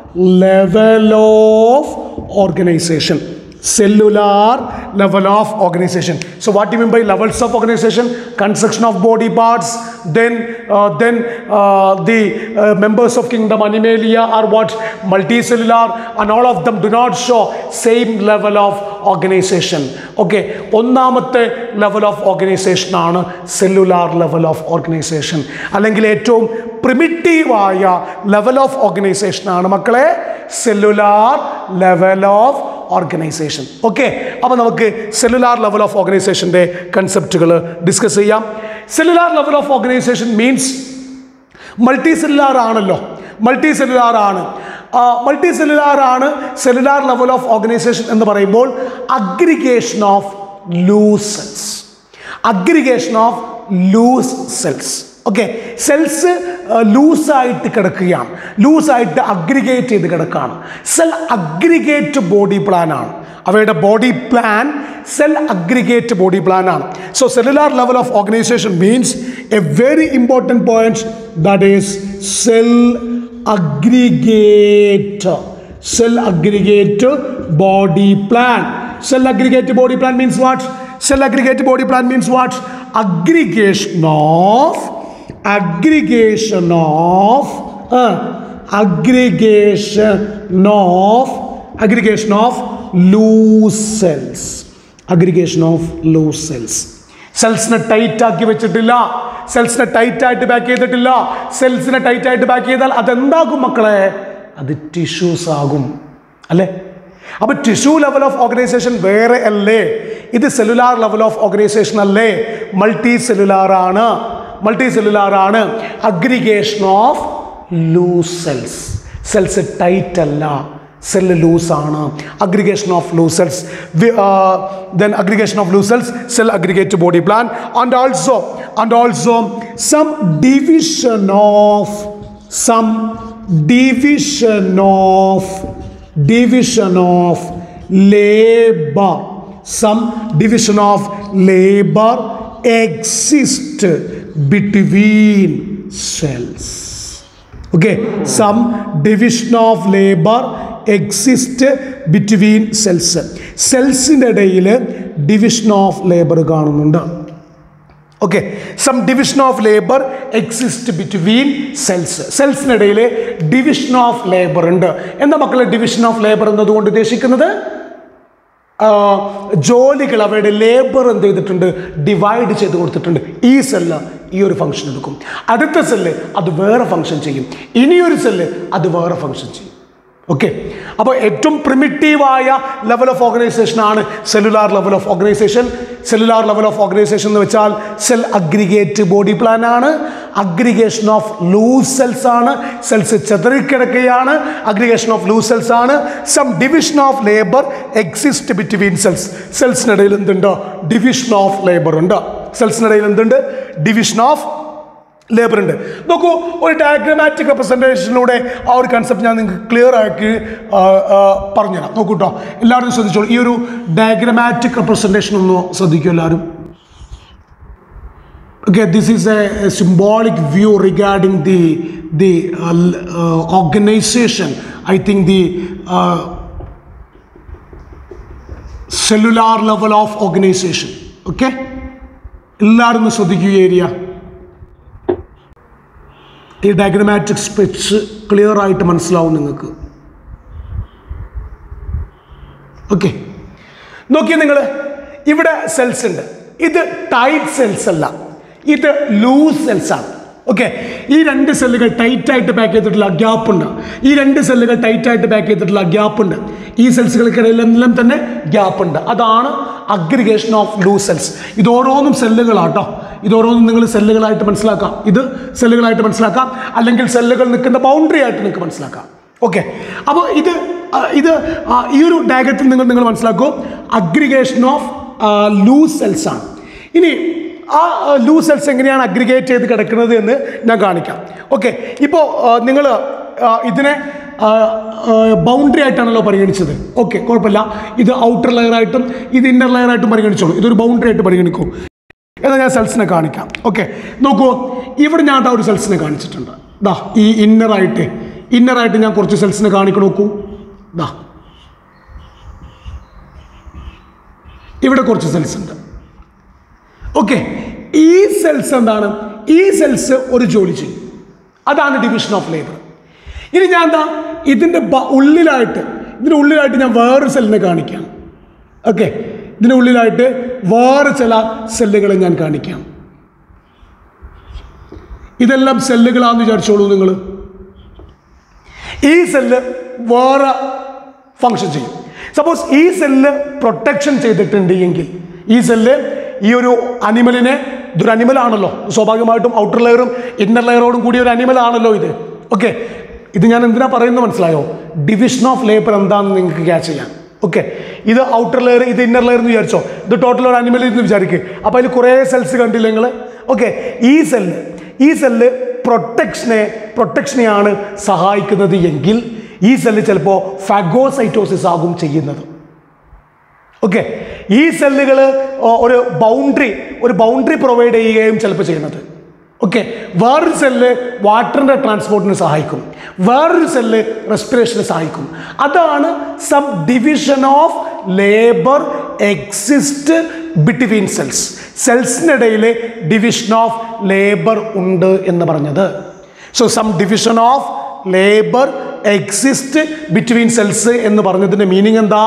level of organization cellular level of organization so what do you mean by levels of organization construction of body parts then uh, then uh, the uh, members of kingdom animalia are what multicellular and all of them do not show same level of organization okay ഒന്നാമത്തെ level of organization ആണ് cellular level of organization അല്ലെങ്കിൽ ഏറ്റവും പ്രിമിറ്റീവായ level of organization ആണ് മക്കളെ cellular level of organization okay അപ്പോൾ നമുക്ക് cellular level of ഓർഗനൈസേഷൻ്റെ കൺസെപ്റ്റുകൾ ഡിസ്കസ് ചെയ്യാം cellular level of organization means multicellular ആണല്ലോ മൾട്ടി സെല്ലുലാർ ആണ് മൾട്ടി സെല്ലുലാർ ആണ് സെല്ലുലാർ ലെവൽ ഓഫ് ഓർഗനൈസേഷൻ എന്ന് പറയുമ്പോൾ aggregation of loose cells aggregation of loose cells okay cells ലൂസായിട്ട് കിടക്കുകയാണ് ലൂസായിട്ട് അഗ്രിഗേറ്റ് ചെയ്ത് കിടക്കുകയാണ് സെൽ അഗ്രിഗേറ്റ് ബോഡി പ്ലാൻ ആണ് അവയുടെ body plan cell aggregate body plan ആണ് so cellular level of organization means a very important point that is cell aggregate cell aggregate body plan cell aggregate body plan means what cell aggregate body plan means what aggregation of aggregation of uh, aggregation of aggregation of loose cells aggregation of loose cells സെൽസിനെ tight ആക്കി വെച്ചിട്ടില്ല സെൽസിനെ tight ആയിട്ട് back ചെയ്തിട്ടില്ല സെൽസിനെ tight ആയിട്ട് back ചെയ്താൽ അതെന്താകും മക്കളെ അത് tissues ആകും അല്ലേ അപ്പൊ ടിഷ്യൂ ലെവൽ ഓഫ് ഓർഗനൈസേഷൻ വേറെ അല്ലേ ഇത് സെല്ലുലാർ ലെവൽ ഓഫ് ഓർഗനൈസേഷൻ അല്ലേ മൾട്ടി സെല്ലുലാർ ആണ് മൾട്ടി സെല്ലുലാർ ആണ് aggregation of loose cells cells tight അല്ല സെല്ല് ലൂസ് ആണ് aggregation of loose cells then aggregation of loose cells cell aggregate body plan and also and also some division of some division of division of labor some division of labor exist between cells okay some division of labor exist between cells സെൽസിൻ്റെ ഇടയിൽ division of labour കാണുന്നുണ്ട് okay some division of labour exist between cells സെൽസിനിടയിൽ division of labour ഉണ്ട് എന്താ മക്കളെ division of labour എന്നതുകൊണ്ട് ഉദ്ദേശിക്കുന്നത് ആ, ജോലികൾ അവരുടെ ലേബർ എന്ത് ചെയ്തിട്ടുണ്ട് ഡിവൈഡ് ചെയ്ത് കൊടുത്തിട്ടുണ്ട് ഈ സെല്ല് ഈ ഒരു ഫംഗ്ഷൻ എടുക്കും അടുത്ത സെല്ല് അത് വേറെ ഫംഗ്ഷൻ ചെയ്യും ഇനിയൊരു സെല്ല് അത് വേറെ ഫംഗ്ഷൻ ചെയ്യും ഓക്കെ അപ്പോൾ ഏറ്റവും പ്രിമിറ്റീവായ ലെവൽ ഓഫ് ഓർഗനൈസേഷൻ ആണ് cellular level of organization cellular level of organization എന്ന് വെച്ചാൽ സെൽ അഗ്രിഗേറ്റ് ബോഡി പ്ലാൻ ആണ് അഗ്രിഗേഷൻ ഓഫ് ലൂസ് സെൽസ് ആണ് സെൽസ് ചെതറിക്കിടക്കുകയാണ് അഗ്രിഗേഷൻ ഓഫ് ലൂസ് സെൽസ് ആണ് some division of labour exist between cells സെൽസിനിടയിൽ എന്തുണ്ട് division of labour ഉണ്ട് സെൽസിനിടയിൽ എന്തുണ്ട് ഡിവിഷൻ ഓഫ് ലേബർ ഉണ്ട് നോക്കൂ ഒരു ഡയഗ്രമാറ്റിക് റെപ്രസെൻറ്റേഷനിലൂടെ ആ ഒരു കൺസെപ്റ്റ് ഞാൻ നിങ്ങൾക്ക് ക്ലിയർ ആക്കി ആ, ആ, പറഞ്ഞുതരാം നോക്കൂ കേട്ടോ എല്ലാവരും ശ്രദ്ധിച്ചോളൂ ഈ ഒരു ഡയഗ്രമാറ്റിക് റെപ്രസെൻറ്റേഷൻ ഒന്ന് ശ്രദ്ധിക്കൂ എല്ലാവരും Okay, this is a, a symbolic view regarding the the uh, l- uh, organization. I think the uh, cellular level of organization. Okay, എല്ലാവരും ഒന്ന് ശ്രദ്ധിക്കുക ഈ ഏരിയ ഈ ഡയഗ്രമാറ്റിക് സ്പെച്ച് ക്ലിയർ ആയിട്ട് മനസ്സിലാവും നിങ്ങൾക്ക് ഓക്കെ നോക്കിയേ നിങ്ങൾ ഇവിടെ സെൽസ് ഉണ്ട് ഇത് ടൈറ്റ് സെൽസ് അല്ല ഇത് ലൂസ് സെൽസ് ആണ് ഓക്കെ ഈ രണ്ട് സെല്ലുകൾ ടൈറ്റ് ആയിട്ട് പാക്ക് ചെയ്തിട്ടുള്ള ഗ്യാപ്പ് ഉണ്ട് ഈ രണ്ട് സെല്ലുകൾ ടൈറ്റ് ആയിട്ട് പാക്ക് ചെയ്തിട്ടുള്ള ഗ്യാപ്പ് ഉണ്ട് ഈ സെൽസുകൾക്കിടയിലെല്ലാം തന്നെ ഗ്യാപ്പ് ഉണ്ട് അതാണ് അഗ്രിഗേഷൻ ഓഫ് ലൂസ് സെൽസ് ഇത് ഓരോന്നും സെല്ലുകളാട്ടോ ഇത് ഓരോന്നും നിങ്ങൾ സെല്ലുകളായിട്ട് മനസ്സിലാക്കാം ഇത് സെല്ലുകളായിട്ട് മനസ്സിലാക്കാം അല്ലെങ്കിൽ സെല്ലുകൾ നിൽക്കുന്ന ബൗണ്ടറി ആയിട്ട് നിങ്ങൾക്ക് മനസ്സിലാക്കാം ഓക്കെ അപ്പോൾ ഇത് ആ, ഇത് ആ, ഈ ഒരു ഡയഗ്രത്തിൽ നിങ്ങൾ നിങ്ങൾ മനസ്സിലാക്കൂ അഗ്രിഗേഷൻ ഓഫ് ലൂസ് സെൽസ് ആണ് ഇനി ആ ലൂസ് സെൽസ് എങ്ങനെയാണ് അഗ്രിഗേറ്റ് ചെയ്ത് കിടക്കുന്നത് എന്ന് ഞാൻ കാണിക്കാം ഓക്കെ ഇപ്പോൾ നിങ്ങൾ ഇതിനെ ബൗണ്ടറി ആയിട്ടാണല്ലോ പരിഗണിച്ചത് ഓക്കെ കുഴപ്പമില്ല ഇത് ഔട്ടർ ലെയർ ആയിട്ടും ഇത് ഇന്നർ ലെയർ ആയിട്ടും പരിഗണിച്ചോളൂ ഇതൊരു ബൗണ്ടറി ആയിട്ട് പരിഗണിക്കൂ എന്നാൽ ഞാൻ സെൽസിനെ കാണിക്കാം ഓക്കെ നോക്കൂ ഇവിടെ ഞാൻ ദാ ഒരു സെൽസിനെ കാണിച്ചിട്ടുണ്ട് ദാ ഈ ഇന്നറായിട്ട് ഇന്നറായിട്ട് ഞാൻ കുറച്ച് സെൽസിനെ കാണിക്കണം നോക്കൂ ദാ ഇവിടെ കുറച്ച് സെൽസ് ഉണ്ട് ഓക്കെ ഈ സെൽസ് എന്താണ് ഈ സെൽസ് ഒരു ജോലി ചെയ്യും അതാണ് ഡിവിഷൻ ഓഫ് ലേബർ ഇനി ഞാൻ എന്താ ഇതിൻ്റെ ബ- ഉള്ളിലായിട്ട് ഇതിൻ്റെ ഉള്ളിലായിട്ട് ഞാൻ വേറൊരു സെല്ലിനെ കാണിക്കാം ഓക്കെ ഇതിൻ്റെ ഉള്ളിലായിട്ട് വേറെ ചില സെല്ലുകളെ ഞാൻ കാണിക്കാം ഇതെല്ലാം സെല്ലുകളാണെന്ന് വിചാരിച്ചോളൂ നിങ്ങൾ ഈ സെല്ല് വേറെ ഫങ്ഷൻ ചെയ്യും സപ്പോസ് ഈ സെല്ല് പ്രൊട്ടക്ഷൻ ചെയ്തിട്ടുണ്ട് എങ്കിൽ ഈ സെല്ല് ഈ ഒരു അനിമലിനെ ഇതൊരു അനിമലാണല്ലോ സ്വാഭാവികമായിട്ടും ഔട്ടർ ലെയറും ഇന്നർ ലെയറോടും കൂടിയ ഒരു അനിമലാണല്ലോ ഇത് ഓക്കെ ഇത് ഞാൻ എന്തിനാ പറയുന്നത് മനസ്സിലായോ ഡിവിഷൻ ഓഫ് ലേബർ എന്താണെന്ന് നിങ്ങൾക്ക് ക്യാച്ച് ചെയ്യാം ഓക്കെ ഇത് ഔട്ടർ ലെയർ ഇത് ഇന്നർ ലെയർ എന്ന് വിചാരിച്ചോ ഇത് ടോട്ടൽ ഒരു അനിമൽ എന്ന് വിചാരിക്കുക അപ്പോൾ അതിൽ കുറേ സെൽസ് കണ്ടില്ല നിങ്ങൾ ഓക്കെ ഈ സെല്ല് ഈ സെല്ല് പ്രൊട്ടക്ഷനെ പ്രൊട്ടക്ഷനെയാണ് സഹായിക്കുന്നത് എങ്കിൽ ഈ സെല്ല് ചിലപ്പോൾ ഫാഗോസൈറ്റോസിസ് ആകും ചെയ്യുന്നത് ഓക്കെ ഈ സെല്ലുകൾ ഒരു ബൗണ്ടറി ഒരു ബൗണ്ടറി പ്രൊവൈഡ് ചെയ്യുകയും ചിലപ്പോൾ ചെയ്യുന്നത് ഓക്കെ വേറൊരു സെല്ല് വാട്ടറിൻ്റെ ട്രാൻസ്പോർട്ടിന് സഹായിക്കും വേറൊരു സെല്ല് റെസ്പിറേഷന് സഹായിക്കും അതാണ് some division of labour exist between cells സെൽസിനിടയിൽ ഡിവിഷൻ ഓഫ് ലേബർ ഉണ്ട് എന്ന് പറഞ്ഞത് so some division of labour exist between cells എന്ന് പറഞ്ഞതിൻ്റെ മീനിങ് എന്താ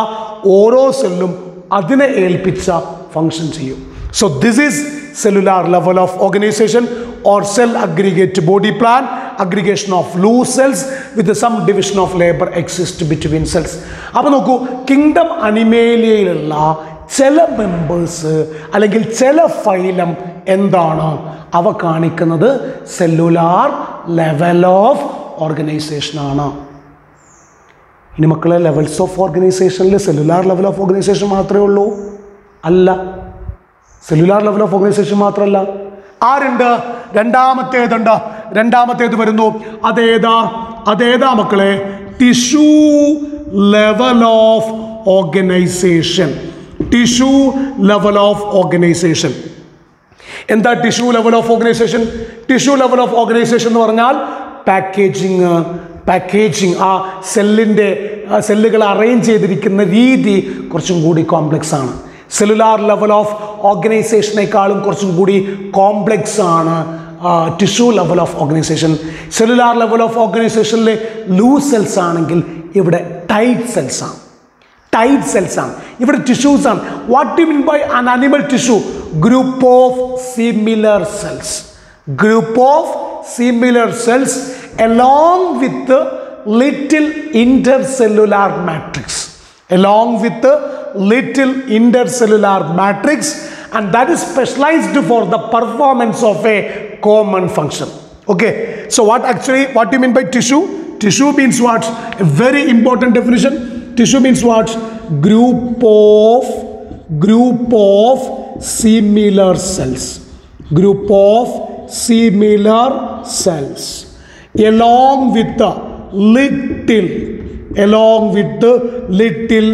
ഓരോ സെല്ലും അതിനെ ഏൽപ്പിച്ച ഫങ്ഷൻ ചെയ്യും so this is cellular level of organization or cell aggregate body plan aggregation of loose cells with some division of labour exist between cells അപ്പോൾ നോക്കൂ കിങ്ഡം അനിമേലിയയിലുള്ള ചില മെമ്പേഴ്സ് അല്ലെങ്കിൽ ചില ഫൈലം എന്താണ് അവ കാണിക്കുന്നത് സെല്ലുലാർ ലെവൽ ഓഫ് ഓർഗനൈസേഷൻ ആണ് ഇനി മക്കളെ ലെവൽസ് ഓഫ് ഓർഗനൈസേഷനിൽ സെല്ലുലാർ ലെവൽ ഓഫ് ഓർഗനൈസേഷൻ മാത്രമേ ഉള്ളൂ അല്ല സെല്ലുലാർ ലെവൽ ഓഫ് ഓർഗനൈസേഷൻ മാത്രമല്ല ആരുണ്ട് രണ്ടാമത്തേതുണ്ട് രണ്ടാമത്തേത് വരുന്നു അതേതാ അതേതാ മക്കളെ tissue level of organization tissue level of organization എന്താ tissue level of organization tissue level of organization എന്ന് പറഞ്ഞാൽ പാക്കേജിങ് പാക്കേജിങ് ആ സെല്ലിൻ്റെ സെല്ലുകൾ അറേഞ്ച് ചെയ്തിരിക്കുന്ന രീതി കുറച്ചും കൂടി കോംപ്ലക്സ് ആണ് സെല്ലുലാർ ലെവൽ ഓഫ് ഓർഗനൈസേഷനേക്കാളും കുറച്ചും കൂടി കോംപ്ലക്സ് ആണ് tissue level of organization cellular level of ഓർഗനൈസേഷനിലെ ലൂസ് സെൽസ് ആണെങ്കിൽ ഇവിടെ ടൈറ്റ് സെൽസ് ആണ് ടൈറ്റ് സെൽസ് ആണ് ഇവിടെ ടിഷ്യൂസ് ആണ് what you mean by an animal tissue group of similar cells group of similar cells along with the little intercellular matrix along with the little intercellular matrix and that is specialized for the performance of a common function okay so what actually what do you mean by tissue tissue means what a very important definition tissue means what group of group of similar cells group of similar cells along with the little along with the little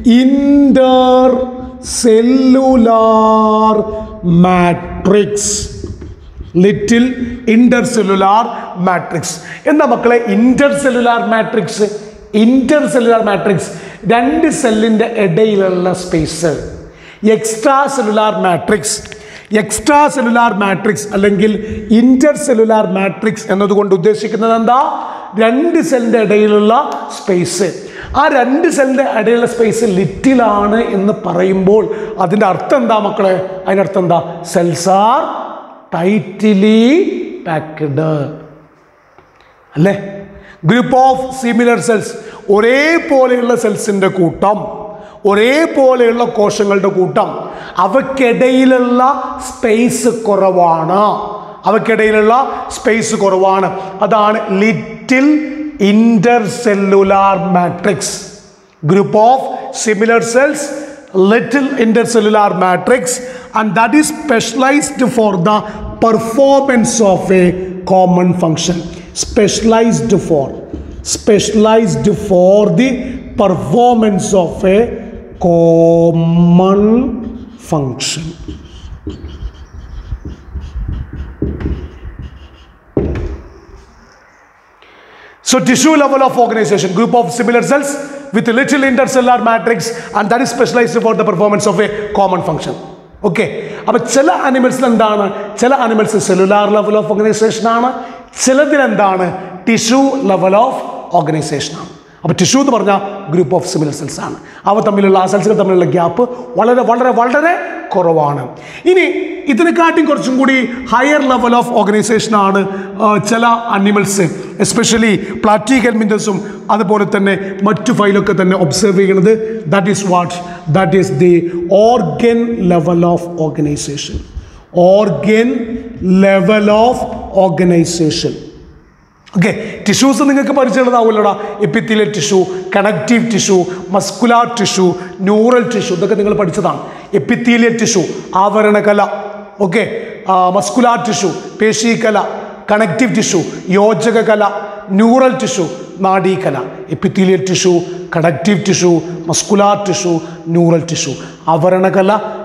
intercellular matrix little intercellular matrix എന്താ മക്കളെ intercellular matrix intercellular matrix രണ്ട് സെല്ലിൻ്റെ ഇടയിലുള്ള space extracellular matrix extracellular matrix അല്ലെങ്കിൽ intercellular matrix എന്നതുകൊണ്ട് ഉദ്ദേശിക്കുന്നത് എന്താ രണ്ട് സെല്ലിൻ്റെ ഇടയിലുള്ള സ്പേസ് ആ രണ്ട് സെല്ലിൻ്റെ ഇടയിലുള്ള സ്പേസ് ലിറ്റിലാണ് എന്ന് പറയുമ്പോൾ അതിൻ്റെ അർത്ഥം എന്താ മക്കളെ അതിൻ്റെ അർത്ഥം എന്താ സെൽസ് ആർ ടൈറ്റ്ലി പാക്ക്ഡ് അല്ലേ ഗ്രൂപ്പ് ഓഫ് സിമിലർ സെൽസ് ഒരേപോലെയുള്ള സെൽസിൻ്റെ കൂട്ടം ഒരേപോലെയുള്ള കോശങ്ങളുടെ കൂട്ടം അവയ്ക്കിടയിലുള്ള സ്പേസ് കുറവാണ് അവയ്ക്കിടയിലുള്ള സ്പേസ് കുറവാണ് അതാണ് little intercellular matrix group of similar cells little intercellular matrix and that is specialized for the performance of a common function specialized for specialized for the performance of a common function So tissue level of organization, group of similar cells with a little intercellular matrix and that is specialized for the performance of a common function. Okay അപ്പൊ ചില അനിമൽസിൽ എന്താണ് ചില animals cellular level of organization ആണ് ചിലതിൽ എന്താണ് tissue level of organization ആണ് അപ്പോൾ ടിഷ്യൂ എന്ന് പറഞ്ഞാൽ ഗ്രൂപ്പ് ഓഫ് സിമിലർ സെൽസ് ആണ് അവ തമ്മിലുള്ള ആ സെൽസുകൾ തമ്മിലുള്ള ഗ്യാപ്പ് വളരെ വളരെ വളരെ കുറവാണ് ഇനി ഇതിനെക്കാട്ടും കുറച്ചും കൂടി ഹയർ ലെവൽ ഓഫ് ഓർഗനൈസേഷൻ ആണ് ആ, ചില അനിമൽസ് എസ്പെഷ്യലി പ്ലാറ്റി ഹെൽമിൻറ്റസും അതുപോലെ തന്നെ മറ്റു ഫൈലൊക്കെ തന്നെ ഒബ്സർവ് ചെയ്യുന്നത് that is what that is the organ level of organization organ level of organization okay tissues നിങ്ങൾക്ക് പരിചയമുള്ളതാവുമല്ലോടാ epithelial tissue connective tissue muscular tissue neural tissue ഇതൊക്കെ നിങ്ങൾ പഠിച്ചതാണ് എപ്പിത്തീലിയൽ ടിഷ്യൂ ആവരണകല ഓക്കെ മസ്കുലാർ ടിഷ്യൂ പേശീകല കണക്റ്റീവ് ടിഷ്യൂ യോജകകല neural tissue നാഡീകല epithelial tissue connective tissue muscular tissue neural tissue ആവരണകല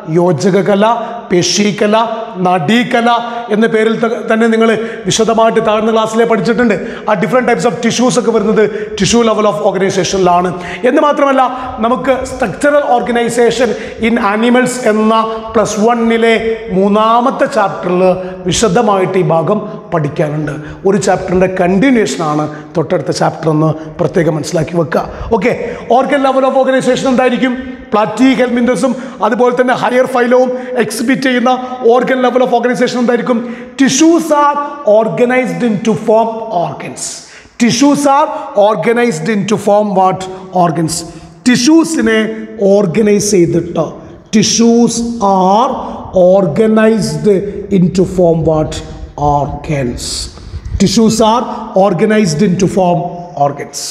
യോജകകല പേശീകല നടീകല എന്ന പേരിൽ ത- തന്നെ നിങ്ങൾ വിശദമായിട്ട് താഴ്ന്ന ക്ലാസ്സിലെ പഠിച്ചിട്ടുണ്ട് ആ ഡിഫറെൻറ്റ് ടൈപ്സ് ഓഫ് ടിഷ്യൂസ് ഒക്കെ വരുന്നത് ടിഷ്യൂ ലെവൽ ഓഫ് ഓർഗനൈസേഷനിലാണ് എന്ന് മാത്രമല്ല നമുക്ക് സ്ട്രക്ചറൽ ഓർഗനൈസേഷൻ ഇൻ ആനിമൽസ് എന്ന പ്ലസ് വണ്ണിലെ മൂന്നാമത്തെ ചാപ്റ്ററിൽ വിശദമായിട്ട് ഈ ഭാഗം പഠിക്കാനുണ്ട് ഒരു ചാപ്റ്ററിൻ്റെ കണ്ടിന്യൂഷനാണ് തൊട്ടടുത്ത ചാപ്റ്റർ എന്ന് പ്രത്യേകം മനസ്സിലാക്കി വെക്കുക okay organ level of organization എന്തായിരിക്കും പ്ലാറ്റി ഹെൽമിൻഡസും അതുപോലെ തന്നെ ഹയർ ഫൈലവും എക്സിബിറ്റ് ചെയ്യുന്ന ഓർഗൻ ലെവൽ ഓഫ് ഓർഗനൈസേഷൻ എന്തായിരിക്കും tissues are organized into form organs tissues are organized into form what organs ടിഷ്യൂസിനെ ഓർഗനൈസ് ചെയ്തിട്ട് tissues are organized into form what organs tissues are organized into form organs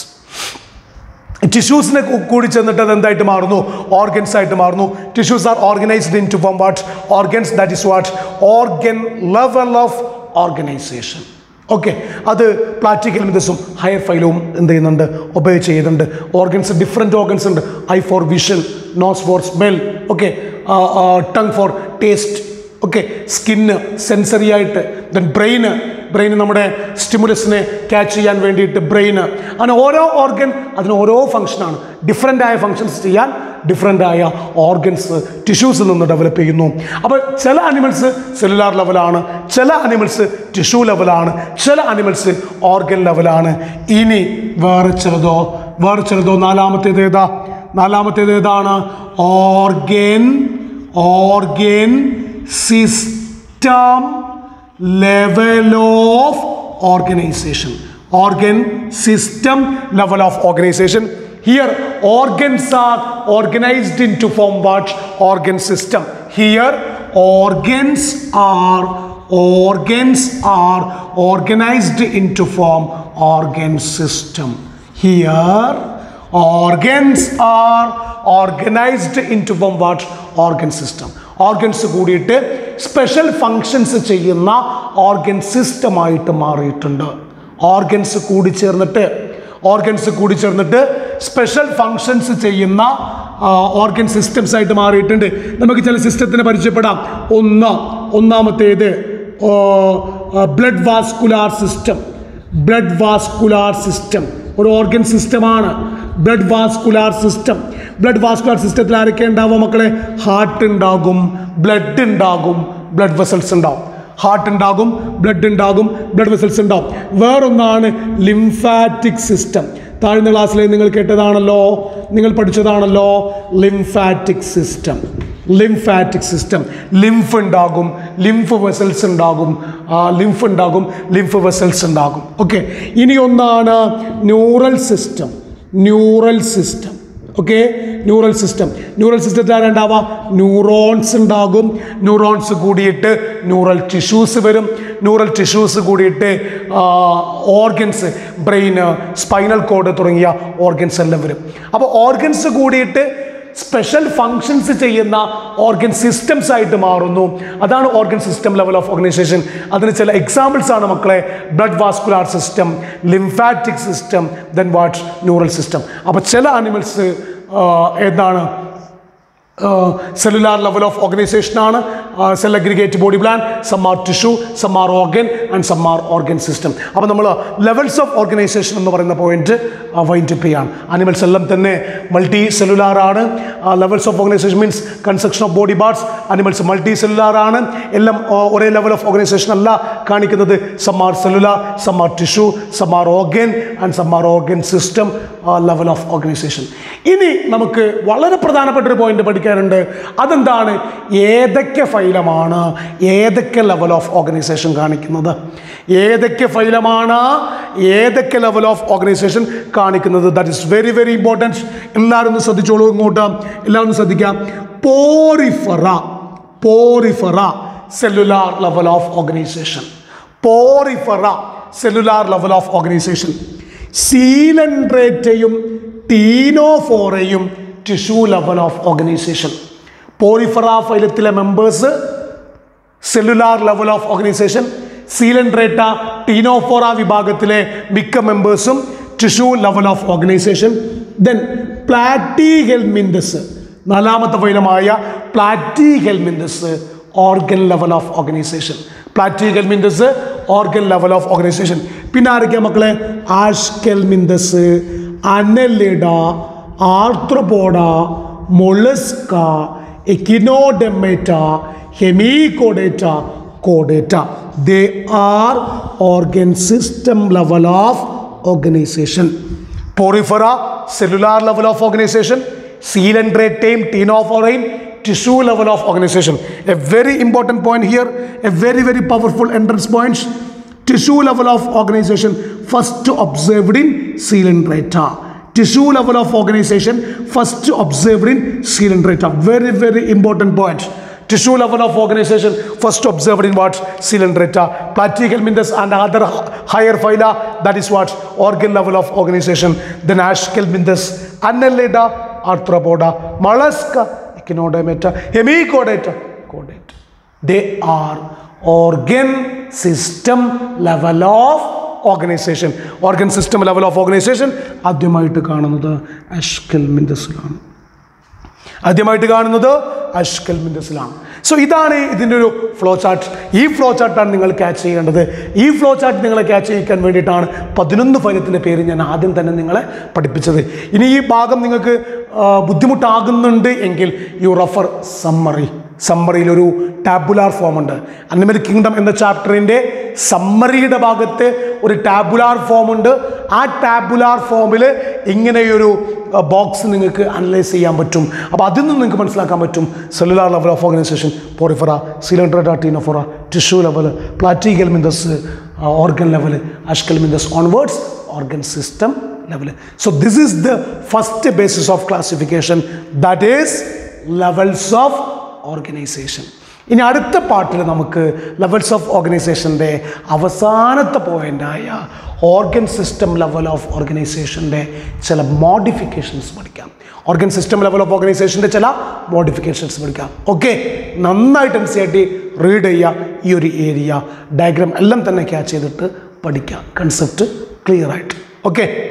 ടിഷ്യൂസിനെ കൂടി ചെന്നിട്ട് അത് എന്തായിട്ട് മാറുന്നു organs ആയിട്ട് മാറുന്നു tissues are organized into form what organs that is what organ level of organization okay അത് പ്ലാറ്റിക്കൽ മിതസും ഹയർ ഫൈലവും എന്ത് ചെയ്യുന്നുണ്ട് ഒബേ ചെയ്യുന്നുണ്ട് ഓർഗൻസ് ഡിഫറെൻറ്റ് ഓർഗൻസ് ഉണ്ട് eye for vision nose for smell okay tongue for taste okay skin sensory ആയിട്ട് then ബ്രെയിന് ബ്രെയിൻ നമ്മുടെ സ്റ്റിമുലസിനെ ക്യാച്ച് ചെയ്യാൻ വേണ്ടിയിട്ട് ബ്രെയിന് അങ്ങനെ ഓരോ ഓർഗൻ അതിന് ഓരോ ഫങ്ഷനാണ് ഡിഫറെൻ്റ് ആയ ഫങ്ഷൻസ് ചെയ്യാൻ ഡിഫറെൻ്റ് ആയ ഓർഗൻസ് ടിഷ്യൂസിൽ നിന്ന് ഡെവലപ്പ് ചെയ്യുന്നു അപ്പോൾ ചില അനിമൽസ് സെല്ലുലാർ ലെവലാണ് ചില അനിമൽസ് ടിഷ്യൂ ലെവലാണ് ചില അനിമൽസ് ഓർഗൻ ലെവലാണ് ഇനി വേറെ ചിലതോ വേറെ ചിലതോ നാലാമത്തേത് ഏതാ നാലാമത്തേത് ഏതാണ് organ organ system level of organization organ system level of organization here organs are organized into form what organ system here organs are organs are organized into form organ system here organs are organized into form what organ system organs കൂടിയിട്ട് special functions ചെയ്യുന്ന organ സിസ്റ്റമായിട്ട് മാറിയിട്ടുണ്ട് organs കൂടി ചേർന്നിട്ട് organs കൂടി ചേർന്നിട്ട് special functions ചെയ്യുന്ന organ systems ആയിട്ട് മാറിയിട്ടുണ്ട് നമുക്ക് ചില സിസ്റ്റത്തിനെ പരിചയപ്പെടാം ഒന്ന് ഒന്നാമത്തേത് blood vascular system blood vascular system ഒരു ഓർഗൻ സിസ്റ്റമാണ് blood vascular system blood vascular സിസ്റ്റത്തിൽ ആരൊക്കെ ഉണ്ടാവുക മക്കളെ ഹാർട്ട് ഉണ്ടാകും ബ്ലഡ് ഉണ്ടാകും ബ്ലഡ് വെസൽസ് ഉണ്ടാവും ഹാർട്ട് ഉണ്ടാകും ബ്ലഡ് ഉണ്ടാകും ബ്ലഡ് വെസൽസ് ഉണ്ടാവും വേറൊന്നാണ് ലിംഫാറ്റിക് സിസ്റ്റം താഴ്ന്ന ക്ലാസ്സിൽ നിങ്ങൾ കേട്ടതാണല്ലോ നിങ്ങൾ പഠിച്ചതാണല്ലോ lymphatic system lymphatic system lymph ഉണ്ടാകും ലിംഫ് വെസൽസ് ഉണ്ടാകും ലിംഫ് ഉണ്ടാകും ലിംഫ് വെസൽസ് ഉണ്ടാകും ഓക്കെ ഇനി ഒന്നാണ് neural system neural system okay neural system neural സിസ്റ്റത്തിൽ ആരുണ്ടാവുക ന്യൂറോൺസ് ഉണ്ടാകും ന്യൂറോൺസ് കൂടിയിട്ട് ന്യൂറൽ ടിഷ്യൂസ് വരും ന്യൂറൽ ടിഷ്യൂസ് കൂടിയിട്ട് ഓർഗൻസ് ബ്രെയിന് സ്പൈനൽ കോഡ് തുടങ്ങിയ ഓർഗൻസ് എല്ലാം വരും അപ്പോൾ ഓർഗൻസ് കൂടിയിട്ട് സ്പെഷ്യൽ ഫങ്ഷൻസ് ചെയ്യുന്ന ഓർഗൻ സിസ്റ്റംസ് ആയിട്ട് മാറുന്നു അതാണ് organ system level of organization അതിന് ചില എക്സാമ്പിൾസ് ആണ് മക്കളെ blood vascular system lymphatic system then what neural system അപ്പോൾ ചില അനിമൽസ് എന്താണ് സെല്ലുലാർ ലെവൽ ഓഫ് ഓർഗനൈസേഷൻ ആണ് cell aggregate body plan some are tissue some are organ and some are organ system അപ്പോൾ നമ്മൾ ലെവൽസ് ഓഫ് ഓർഗനൈസേഷൻ എന്ന് പറയുന്ന point wind up ചെയ്യാണ് animals എല്ലാം തന്നെ മൾട്ടി സെല്ലുലാർ ആണ് levels of organization means construction of body parts animals multicellular ആണ് എല്ലാം ആ, ഒരേ ലെവൽ ഓഫ് ഓർഗനൈസേഷൻ അല്ല കാണിക്കുന്നത് some R cellular some are tissue some are organ and some are organ system level of organization ഇനി നമുക്ക് വളരെ പ്രധാനപ്പെട്ട ഒരു പോയിന്റ് പഠിക്കാനുണ്ട് അതെന്താണ് ഏതൊക്കെ ഫൈലമാണ് ഏതൊക്കെ ലെവൽ ഓഫ് ഓർഗനൈസേഷൻ കാണിക്കുന്നത് ഏതൊക്കെ ഫൈലമാണ് ഏതൊക്കെ ലെവൽ ഓഫ് ഓർഗനൈസേഷൻ കാണിക്കുന്നത് that is very very important എല്ലാവരും ഒന്ന് ശ്രദ്ധിച്ചോളൂ ഇങ്ങോട്ട് എല്ലാവരും ഒന്ന് ശ്രദ്ധിക്കാം porifera porifera cellular level of organization porifera cellular level of organization സീലൻഡ്രേറ്റയും ടീനോഫോറയും tissue level of organization porifera ഫൈലത്തിലെ members cellular level of organization coelenterata ctenophora വിഭാഗത്തിലെ മിക്ക മെമ്പേഴ്സും tissue level of organization then platyhelminthes നാലാമത്തെ ഫൈലമായ platyhelminthes organ level of organization platyhelminthes organ level of organisation പിന്നെ ആരൊക്കെയാ മക്കളെ aschelminthes annelida arthropoda mollusca echinodermata hemichordata കോഡേറ്റ they are organ system level of organization porifera cellular level of organization സീലൻഡ്രേറ്റൈം ടീനോഫോറൈൻ tissue level of organization a very important point here a very very powerful entrance points tissue level of organization first observed in coelenterata tissue level of organization first observed in coelenterata very very important point tissue level of organization first observed in what coelenterata platyhelminthes and other h- higher phyla that is what organ level of organization then aschelminthes annelida arthropoda mollusca echinodermata hemicodata codata they are organ system level of organization organ system level of organization ആദ്യമായിട്ട് കാണുന്നത് അഷ്കൽമിൻഡസിലാണ് ആദ്യമായിട്ട് കാണുന്നത് അഷ്കൽമിൻഡസിലാണ് so ഇതാണ് ഇതിൻ്റെ ഒരു flow chart ഈ flow ചാർട്ടാണ് നിങ്ങൾ ക്യാച്ച് ചെയ്യേണ്ടത് ഈ ഫ്ലോ ചാർട്ട് നിങ്ങളെ ക്യാച്ച് ചെയ്യിക്കാൻ വേണ്ടിയിട്ടാണ് പതിനൊന്ന് ഫലത്തിൻ്റെ പേര് ഞാൻ ആദ്യം തന്നെ നിങ്ങളെ പഠിപ്പിച്ചത് ഇനി ഈ ഭാഗം നിങ്ങൾക്ക് ആ, ബുദ്ധിമുട്ടാകുന്നുണ്ട് എങ്കിൽ യു റഫർ സമ്മറി സമ്മറിയിൽ ഒരു ടാബുലാർ ഫോം ഉണ്ട് അനിമൽ കിങ്ഡം എന്ന ചാപ്റ്ററിൻ്റെ സമ്മറിയുടെ ഭാഗത്ത് ഒരു ടാബുലാർ ഫോം ഉണ്ട് ആ ടാബുലാർ ഫോമിൽ ഇങ്ങനെയൊരു ബോക്സ് നിങ്ങൾക്ക് അനലൈസ് ചെയ്യാൻ പറ്റും അപ്പോൾ അതിൽ നിന്ന് നിങ്ങൾക്ക് മനസ്സിലാക്കാൻ പറ്റും cellular level of organization porifera coelenterata ctenophora tissue level platyhelminthes organ level aschelminthes onwards organ system level so this is the first basis of classification that is levels of organization ഇനി അടുത്ത പാർട്ടിൽ നമുക്ക് levels of ഓർഗനൈസേഷൻ്റെ അവസാനത്തെ പോയിൻ്റായ organ system level of ഓർഗനൈസേഷൻ്റെ ചില modifications പഠിക്കാം ഓർഗൻ സിസ്റ്റം ലെവൽ ഓഫ് ഓർഗനൈസേഷൻ്റെ ചില മോഡിഫിക്കേഷൻസ് പഠിക്കാം ഓക്കെ നന്നായിട്ട് N C R T read ചെയ്യുക ഈ ഒരു ഏരിയ ഡയഗ്രാം എല്ലാം തന്നെ ക്യാച്ച് ചെയ്തിട്ട് പഠിക്കുക കൺസെപ്റ്റ് ക്ലിയർ ആയിട്ട് ഓക്കെ